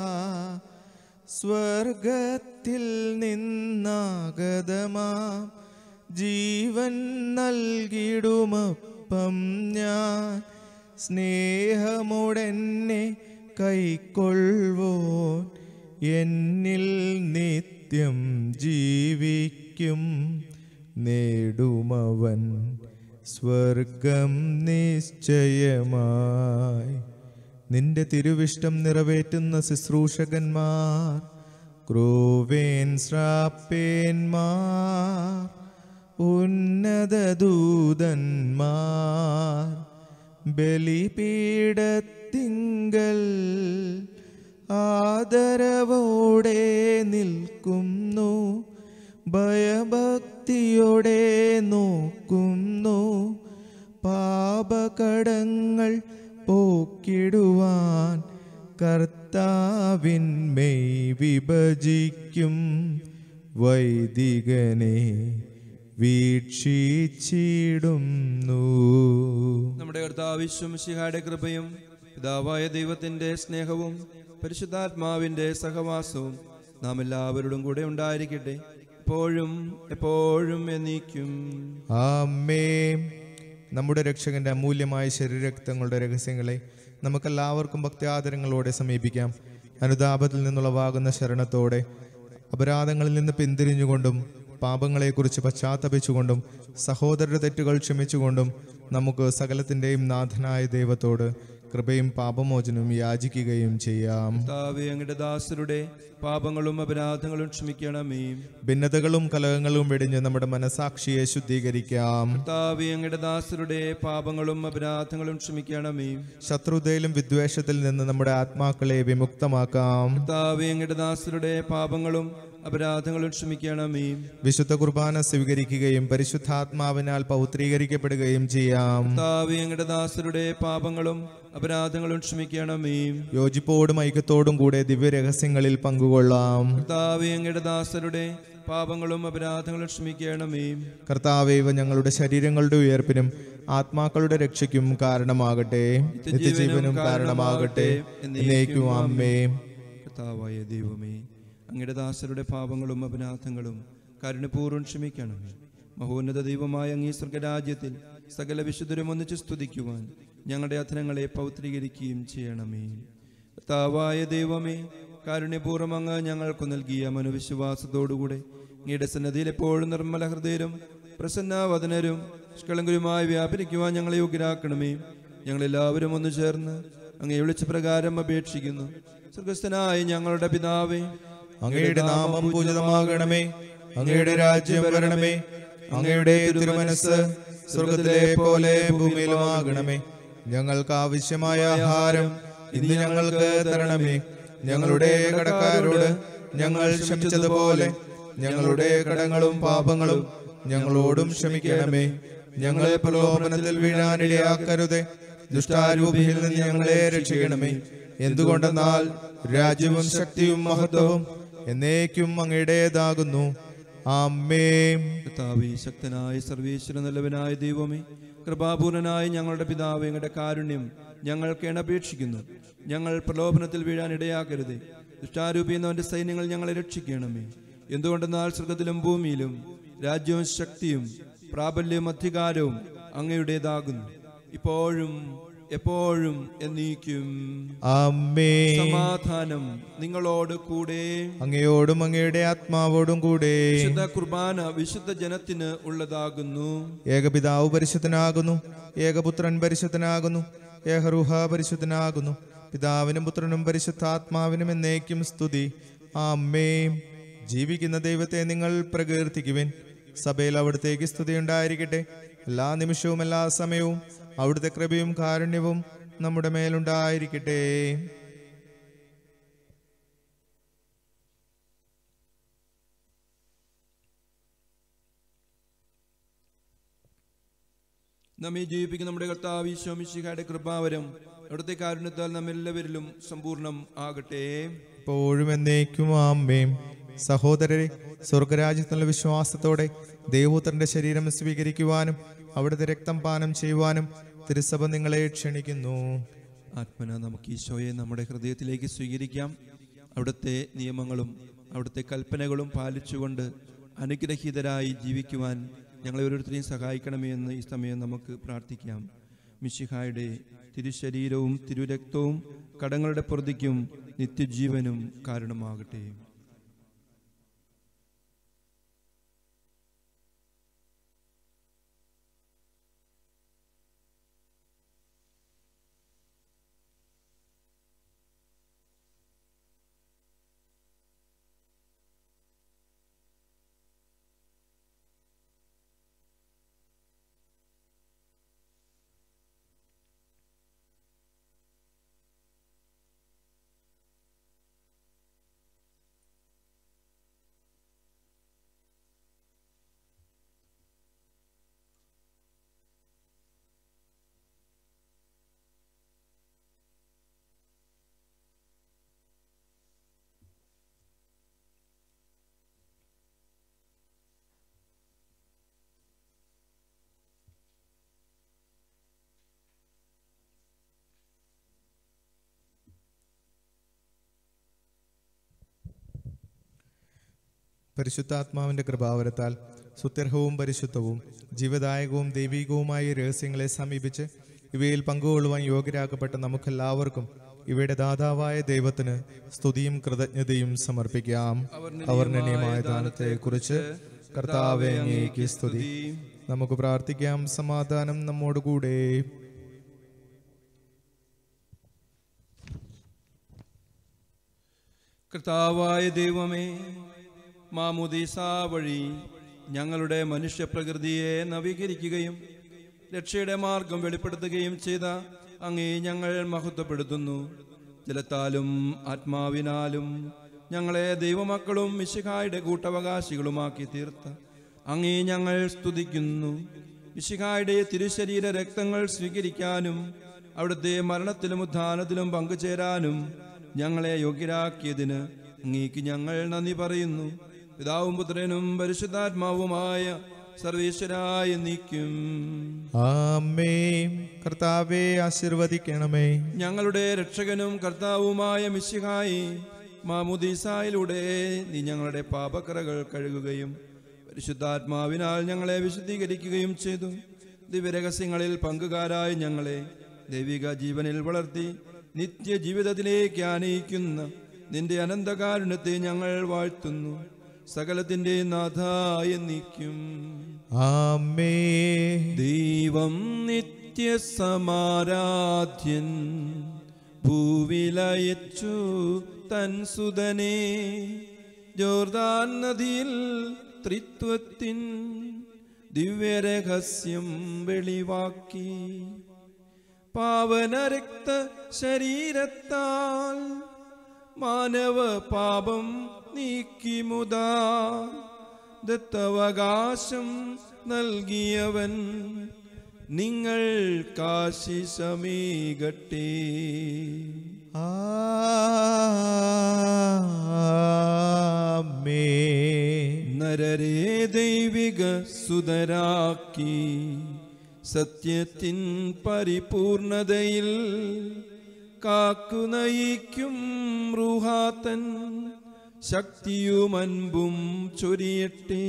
സ്വർഗത്തിൽ നിന്നാഗതമാ ജീവൻ നൽകിടുമപ്പം ഞാൻ സ്നേഹമോടെന്നെ കൈക്കൊള്ളുവോൻ എന്നിൽ നിത്യം ജീവിക്കും നേടുമവൻ സ്വർഗം നിശ്ചയമായി നിന്റെ തിരുവിഷ്ടം നിറവേറ്റുന്ന ശുശ്രൂഷകന്മാർ ക്രൂവേൻ ശ്രാപ്പേന്മാർ ഉന്നത ദൂതന്മാർ ബലിപീഠത്തിങ്കൽ ആദരവോടെ നിൽക്കുന്നു ഭയഭക്തിയോടെ നോക്കുന്നു പാപകടങ്ങൾ പോക്കിടുവാൻ കർത്താവിന്മേയ് വിഭജിക്കും വൈദികനെ വീക്ഷിച്ചിടുന്നു നമ്മുടെ കർത്താവിശ്വംശിഹായുടെ കൃപയും പിതാവായ ദൈവത്തിന്റെ സ്നേഹവും പരിശുദ്ധാത്മാവിന്റെ സഹവാസവും നാം എല്ലാവരോടും കൂടെ ഉണ്ടായിരിക്കട്ടെ എപ്പോഴും എപ്പോഴും എന്നീക്കും ആമേ നമ്മുടെ രക്ഷകന്റെ അമൂല്യമായ ശരീരരക്തങ്ങളുടെ രഹസ്യങ്ങളെ നമുക്കെല്ലാവർക്കും ഭക്ത്യാദരങ്ങളോടെ സമീപിക്കാം അനുതാപത്തിൽ നിന്നുളവാകുന്ന ശരണത്തോടെ അപരാധങ്ങളിൽ നിന്ന് പിന്തിരിഞ്ഞുകൊണ്ടും പാപങ്ങളെക്കുറിച്ച് പശ്ചാത്തപിച്ചുകൊണ്ടും സഹോദരരുടെ തെറ്റുകൾ ക്ഷമിച്ചുകൊണ്ടും നമുക്ക് സകലത്തിൻ്റെയും നാഥനായ ദൈവത്തോട് കൃപയും പാപമോചനവും യാചിക്കുകയും ചെയ്യാം കർത്താവേ അങ്ങയുടെ ദാസരുടെ പാപങ്ങളും അപരാധങ്ങളും ക്ഷമിക്കണമേ ഭിന്നതകളും കലഹങ്ങളും വെടിഞ്ഞ് നമ്മുടെ മനസാക്ഷിയെ ശുദ്ധീകരിക്കാം കർത്താവേ അങ്ങയുടെ ദാസരുടെ പാപങ്ങളും അപരാധങ്ങളും ക്ഷമിക്കണമേ ശത്രുതയിലും വിദ്വേഷത്തിൽ നിന്ന് നമ്മുടെ ആത്മാക്കളെ വിമുക്തമാക്കാം കർത്താവേ അങ്ങയുടെ ദാസരുടെ പാപങ്ങളും അപരാധങ്ങളും ക്ഷമിക്കണമേ വിശുദ്ധ കുർബാന സ്വീകരിക്കുകയും പരിശുദ്ധാത്മാവിനാൽ പൗത്രീകരിക്കപ്പെടുകയും ചെയ്യാം കർത്താവേ അങ്ങയുടെ ദാസരുടെ പാപങ്ങളും അപരാധങ്ങളും ക്ഷമിക്കണമേ യോജിപ്പോടും ഐക്യത്തോടും കൂടെ ദിവ്യരഹസ്യങ്ങളിൽ പങ്കുകൊള്ളാം കർത്താവേ അങ്ങയുടെ ദാസരുടെ പാപങ്ങളും അപരാധങ്ങളും ക്ഷമിക്കണമേ കർത്താവേ ഇവ ഞങ്ങളുടെ ശരീരങ്ങളുടെ ഉയർപ്പിനും ആത്മാക്കളുടെ രക്ഷയ്ക്കും കാരണമാകട്ടെ നിത്യജീവനും കാരണമാകട്ടെ എന്നേക്കും അമ്മേ കർത്താവായ ദൈവമേ അങ്ങയുടെ ദാസരുടെ പാപങ്ങളും അപരാധങ്ങളും കരുണപൂർവ്വം ക്ഷമിക്കണമേ മഹോന്നത ദൈവമായ അങ്ങീ സ്വർഗരാജ്യത്തിൽ സകല വിശുദ്ധരും ഒന്നിച്ച് സ്തുതിക്കുവാൻ ഞങ്ങളുടെ അധനങ്ങളെ പൗത്രീകരിക്കുകയും ചെയ്യണമേ കർത്താവായ ദൈവമേ കാരുണ്യപൂർവ്വം അങ്ങ് ഞങ്ങൾക്ക് നൽകിയ മനോവിശ്വാസത്തോടുകൂടെ അങ്ങയുടെ സന്നദ്ധിയിൽ എപ്പോഴും നിർമ്മല ഹൃദയരും പ്രസന്നവദനരും നിഷ്കളങ്കരുമായി വ്യാപരിക്കുവാൻ ഞങ്ങളെ യോഗ്യരാക്കണമേ ഞങ്ങളെല്ലാവരും ഒന്ന് ചേർന്ന് അങ്ങയെ വിളിച്ച പ്രകാരം അപേക്ഷിക്കുന്നു സ്വർഗസ്ഥനായ ഞങ്ങളുടെ പിതാവേ അങ്ങയുടെ നാമം പൂജിതമാകണമേ അങ്ങയുടെ രാജ്യം വരണമേ അങ്ങയുടെ തിരുമനസ് സ്വർഗത്തിലെ പോലെ ഭൂമിയിലുമാകണമേ ഞങ്ങൾക്ക് ആവശ്യമായ ആഹാരം ഇന്ന് ഞങ്ങൾക്ക് തരണമേ ഞങ്ങളുടെ കടക്കാരോട് ഞങ്ങൾ ക്ഷമിച്ചതുപോലെ ഞങ്ങളുടെ കടങ്ങളും പാപങ്ങളും ഞങ്ങളോടും ക്ഷമിക്കണമേ ഞങ്ങൾ പ്രലോഭനത്തിൽ വീഴാനിടയാക്കരുതേ ദുഷ്ടാരൂപിയിൽ നിന്ന് ഞങ്ങളെ രക്ഷിക്കണമേ എന്തുകൊണ്ടെന്നാൽ രാജ്യവും ശക്തിയും മഹത്വവും എന്നേക്കും അങ്ങയുടേതാകുന്നു ആമേ കർത്താവേ ശക്തനായ സർവേശ്വര നല്ലവനായ ദൈവമേ കൃപാപൂർണനായ ഞങ്ങളുടെ പിതാവേ ഞങ്ങളുടെ കാരുണ്യം ഞങ്ങൾക്ക് അപേക്ഷിക്കുന്നു ഞങ്ങൾ പ്രലോഭനത്തിൽ വീഴാൻ ഇടയാക്കരുതേ ദുഷ്ടാരൂപി എന്നവന്റെ സൈന്യങ്ങൾ ഞങ്ങളെ രക്ഷിക്കണമേ എന്തുകൊണ്ടെന്നാൽ സ്വർഗത്തിലും ഭൂമിയിലും രാജ്യവും ശക്തിയും പ്രാബല്യവും അധികാരവും അങ്ങയുടേതാകുന്നു ഇപ്പോഴും എപ്പോഴും എന്നീക്കും ആമേ സമാധാനം നിങ്ങളോട് കൂടെ അങ്ങയോടും അങ്ങയുടെ ആത്മാവോടും കൂടെ വിശുദ്ധ കുർബാന വിശുദ്ധ ജനത്തിന് ഉള്ളതാകുന്നു ഏകപിതാവ് പരിശുദ്ധനാകുന്നു ഏകപുത്രൻ പരിശുദ്ധനാകുന്നു ഏകറുഹ പരിശുദ്ധനാകുന്നു പിതാവിനും പുത്രനും പരിശുദ്ധാത്മാവിനും എന്നേക്കും സ്തുതി ആമേ ജീവിക്കുന്ന ദൈവത്തെ നിങ്ങൾ പ്രകീർത്തിക്കുവിൻ സഭയിൽ അവിടത്തേക്ക് സ്തുതി ഉണ്ടായിരിക്കട്ടെ എല്ലാ നിമിഷവും എല്ലാ സമയവും അവിടുത്തെ കൃപയും കാരുണ്യവും നമ്മുടെ മേലുണ്ടായിരിക്കട്ടെ നമ്മെ ജീവിപ്പിക്കുന്ന നമ്മുടെ കർത്താവ് ഈശോമിശിഹായുടെ കൃപാവരം അവിടുത്തെ കാരുണ്യത്താൽ നമ്മെല്ലാവരിലും സമ്പൂർണ്ണം ആകട്ടെ ഇപ്പോഴും എന്നേക്കും ആമേം സഹോദരരെ സ്വർഗരാജ്യത്തുള്ള വിശ്വാസത്തോടെ ദൈവപുത്രന്റെ ശരീരം സ്വീകരിക്കുവാനും അവിടുത്തെ രക്തം പാനം ചെയ്യുവാനും തിരുസഭ നിങ്ങളെ ക്ഷണിക്കുന്നു ആത്മന നമുക്ക് ഈശോയെ നമ്മുടെ ഹൃദയത്തിലേക്ക് സ്വീകരിക്കാം അവിടുത്തെ നിയമങ്ങളും അവിടുത്തെ കൽപ്പനകളും പാലിച്ചുകൊണ്ട് അനുഗ്രഹീതരായി ജീവിക്കുവാൻ ഞങ്ങളെ ഓരോരുത്തരെയും സഹായിക്കണമേ എന്ന് ഈ സമയം നമുക്ക് പ്രാർത്ഥിക്കാം മിശിഹായുടെ തിരുശരീരവും തിരുരക്തവും കടങ്ങളുടെ പ്രതിക്കും നിത്യജീവനും കാരണമാകട്ടെ പരിശുദ്ധാത്മാവിന്റെ കൃപാവരത്താൽ സുത്യർഹവും പരിശുദ്ധവും ജീവദായകവും ദൈവികവുമായ ഈ രഹസ്യങ്ങളെ സമീപിച്ച് ഇവയിൽ പങ്കുകൊള്ളുവാൻ യോഗ്യരാക്കപ്പെട്ട നമുക്കെല്ലാവർക്കും ഇവയുടെ ദാതാവായ ദൈവത്തിന് സ്തുതിയും കൃതജ്ഞതയും സമർപ്പിക്കാം അവർണ്ണനീയമായ ദാനത്തെ കുറിച്ച് കർത്താവെ അങ്ങേക്ക് സ്തുതി നമുക്ക് പ്രാർത്ഥിക്കാം സമാധാനം നമ്മോടുകൂടെ കർത്താവായ ദൈവമേ മാമുദീസ വഴി ഞങ്ങളുടെ മനുഷ്യപ്രകൃതിയെ നവീകരിക്കുകയും രക്ഷയുടെ മാർഗം വെളിപ്പെടുത്തുകയും ചെയ്ത അങ്ങേ ഞങ്ങൾ മഹത്വപ്പെടുത്തുന്നു ജലത്താലും ആത്മാവിനാലും ഞങ്ങളെ ദൈവമക്കളും മിശിഹായുടെ കൂട്ടവകാശികളുമാക്കി തീർത്ത അങ്ങേ ഞങ്ങൾ സ്തുതിക്കുന്നു മിശിഹായുടെ തിരുശരീര രക്തങ്ങൾ സ്വീകരിക്കാനും അവിടുത്തെ മരണത്തിലും ഉത്ഥാനത്തിലും പങ്കുചേരാനും ഞങ്ങളെ യോഗ്യരാക്കിയതിന് അങ്ങേക്ക് ഞങ്ങൾ നന്ദി പറയുന്നു പിതാവും പുത്രനും പരിശുദ്ധാത്മാവുമായ സർവേശ്വരായ നീക്കും ആമേ കർത്താവെ ആശീർവദിക്കണമേ ഞങ്ങളുടെ രക്ഷകനും കർത്താവുമായ മിശിഹായി മാമുദീസായിലൂടെ നീ ഞങ്ങളുടെ പാപക്കറകൾ കഴുകുകയും പരിശുദ്ധാത്മാവിനാൽ ഞങ്ങളെ വിശുദ്ധീകരിക്കുകയും ചെയ്തു ദിവ്യരഹസ്യങ്ങളിൽ പങ്കുകാരായി ഞങ്ങളെ ദൈവിക ജീവനിൽ വളർത്തി നിത്യജീവിതത്തിലേക്ക് ആനയിക്കുന്ന നിന്റെ അനന്തകാരുണ്യത്തെ ഞങ്ങൾ വാഴ്ത്തുന്നു സകലത്തിന്റെ നാഥായ നീക്കും ആമേ ദൈവം നിത്യസമാരാധ്യൻ ഭൂവിലയച്ചു തൻ സുതനെ ജോർദാൻ നദിയിൽ ത്രിത്വത്തിൻ ദിവ്യരഹസ്യം വെളിവാക്കി പാവനരക്ത ശരീരത്താൽ മാനവ പാപം നീക്കി മുതാ ദത്തവകാശം നൽകിയവൻ നിങ്ങൾ കാശിശമീകട്ടെ ആമേ നരരെ ദൈവിക സുതരാക്കി സത്യത്തിൻ പരിപൂർണതയിൽ കാക്കുന്നയിക്കും റുഹാത്തൻ ശക്തിയും അൻപും ചൊരിയട്ടെ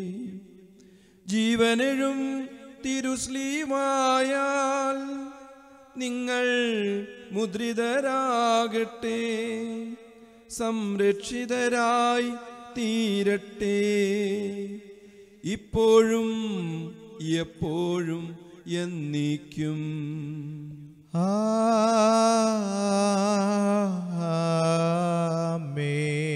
ജീവനെഴും തിരുസ്ലീമായാൽ നിങ്ങൾ മുദ്രിതരാകട്ടെ സംരക്ഷിതരായി തീരട്ടെ ഇപ്പോഴും എപ്പോഴും എന്നീക്കും ആമേ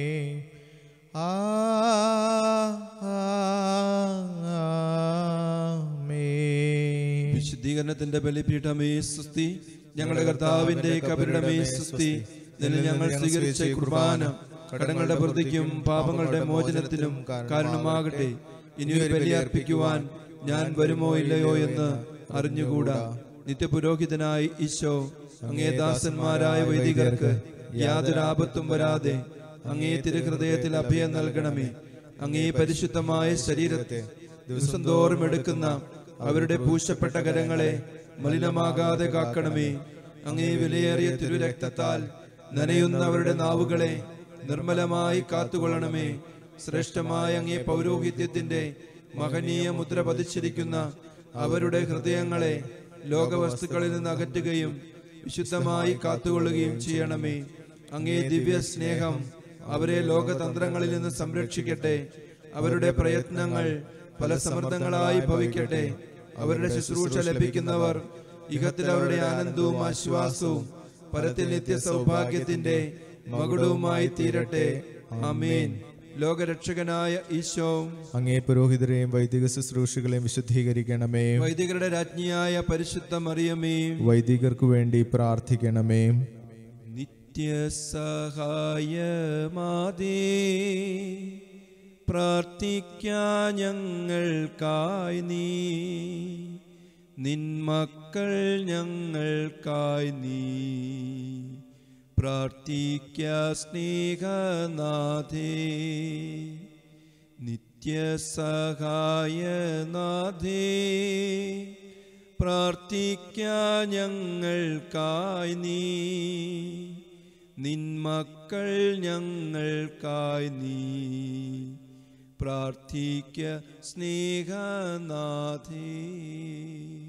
ആമേ വിശുദ്ധീകരണത്തിന്റെ ബലിപീഠമേ സുസ്തി ഞങ്ങളുടെ കർത്താവിന്റെ കബരിടമേ സുസ്തി നിന്നിൽ ഞങ്ങൾ സ്വീകരിച്ച കുർബാന കടങ്ങളുടെ പ്രതിക്കും പാപങ്ങളുടെ മോചനത്തിനും കാരണമാകട്ടെ ഇനിയൊരു ബലി അർപ്പിക്കുവാൻ ഞാൻ വരുമോ ഇല്ലയോ എന്ന് അറിഞ്ഞുകൂടാ നിത്യപുരോഹിതനായി ഈശോ അങ്ങേ ദാസന്മാരായ വൈദികർക്ക് യാതൊരു ആപത്തും വരാതെ അങ്ങേ തിരുഹൃദയത്തിൽ അഭയം നൽകണമേ അങ്ങേ പരിശുദ്ധമായ ശരീരത്തെ ദിവസം തോറും എടുക്കുന്ന അവരുടെ പൂശപ്പെട്ട കരങ്ങളെ മലിനമാകാതെ കാക്കണമേ അങ്ങേ വിലയേറിയ തിരുരക്തത്താൽ നനയുന്ന അവരുടെ നാവുകളെ നിർമ്മലമായി കാത്തുകൊള്ളണമേ ശ്രേഷ്ഠമായ അങ്ങേ പൗരോഹിത്യത്തിന്റെ മഹനീയ മുദ്ര പതിച്ചിരിക്കുന്ന അവരുടെ ഹൃദയങ്ങളെ ലോകവസ്തുക്കളിൽ നിന്ന് അകറ്റുകയും വിശുദ്ധമായി കാത്തുകൊള്ളുകയും ചെയ്യണമേ അങ്ങേ ദിവ്യ സ്നേഹം അവരെ ലോകതന്ത്രങ്ങളിൽ നിന്ന് സംരക്ഷിക്കട്ടെ അവരുടെ പ്രയത്നങ്ങൾ പല സമൃദ്ധങ്ങളായി ഭവിക്കട്ടെ അവരുടെ ശുശ്രൂഷ ലഭിക്കുന്നവർ ഇഹത്തിൽ അവരുടെ ആനന്ദവും ആശ്വാസവും പരത്തിൽ നിത്യ സൗഭാഗ്യത്തിന്റെ മകുടവുമായി തീരട്ടെ അമീൻ ലോകരക്ഷകനായ ഈശോ അങ്ങേ പുരോഹിതരെയും വൈദിക ശുശ്രൂഷകളെയും വിശുദ്ധീകരിക്കണമേ വൈദികരുടെ രാജ്ഞിയായ പരിശുദ്ധ മറിയമേ വൈദികർക്കു വേണ്ടി പ്രാർത്ഥിക്കണമേ നിത്യസഹായമാതേ പ്രാർത്ഥിക്കാ ഞങ്ങൾക്കായി നീ നിന്മക്കൾ ഞങ്ങൾക്കായി നീ പ്രാർത്ഥിക്ക സ്നേഹനാഥേ നിത്യസഹായനാഥേ പ്രാർത്ഥിക്ക ഞങ്ങൾക്കായി നീ നിന്മക്കൾ ഞങ്ങൾക്കായി നീ പ്രാർത്ഥിക്ക സ്നേഹനാഥേ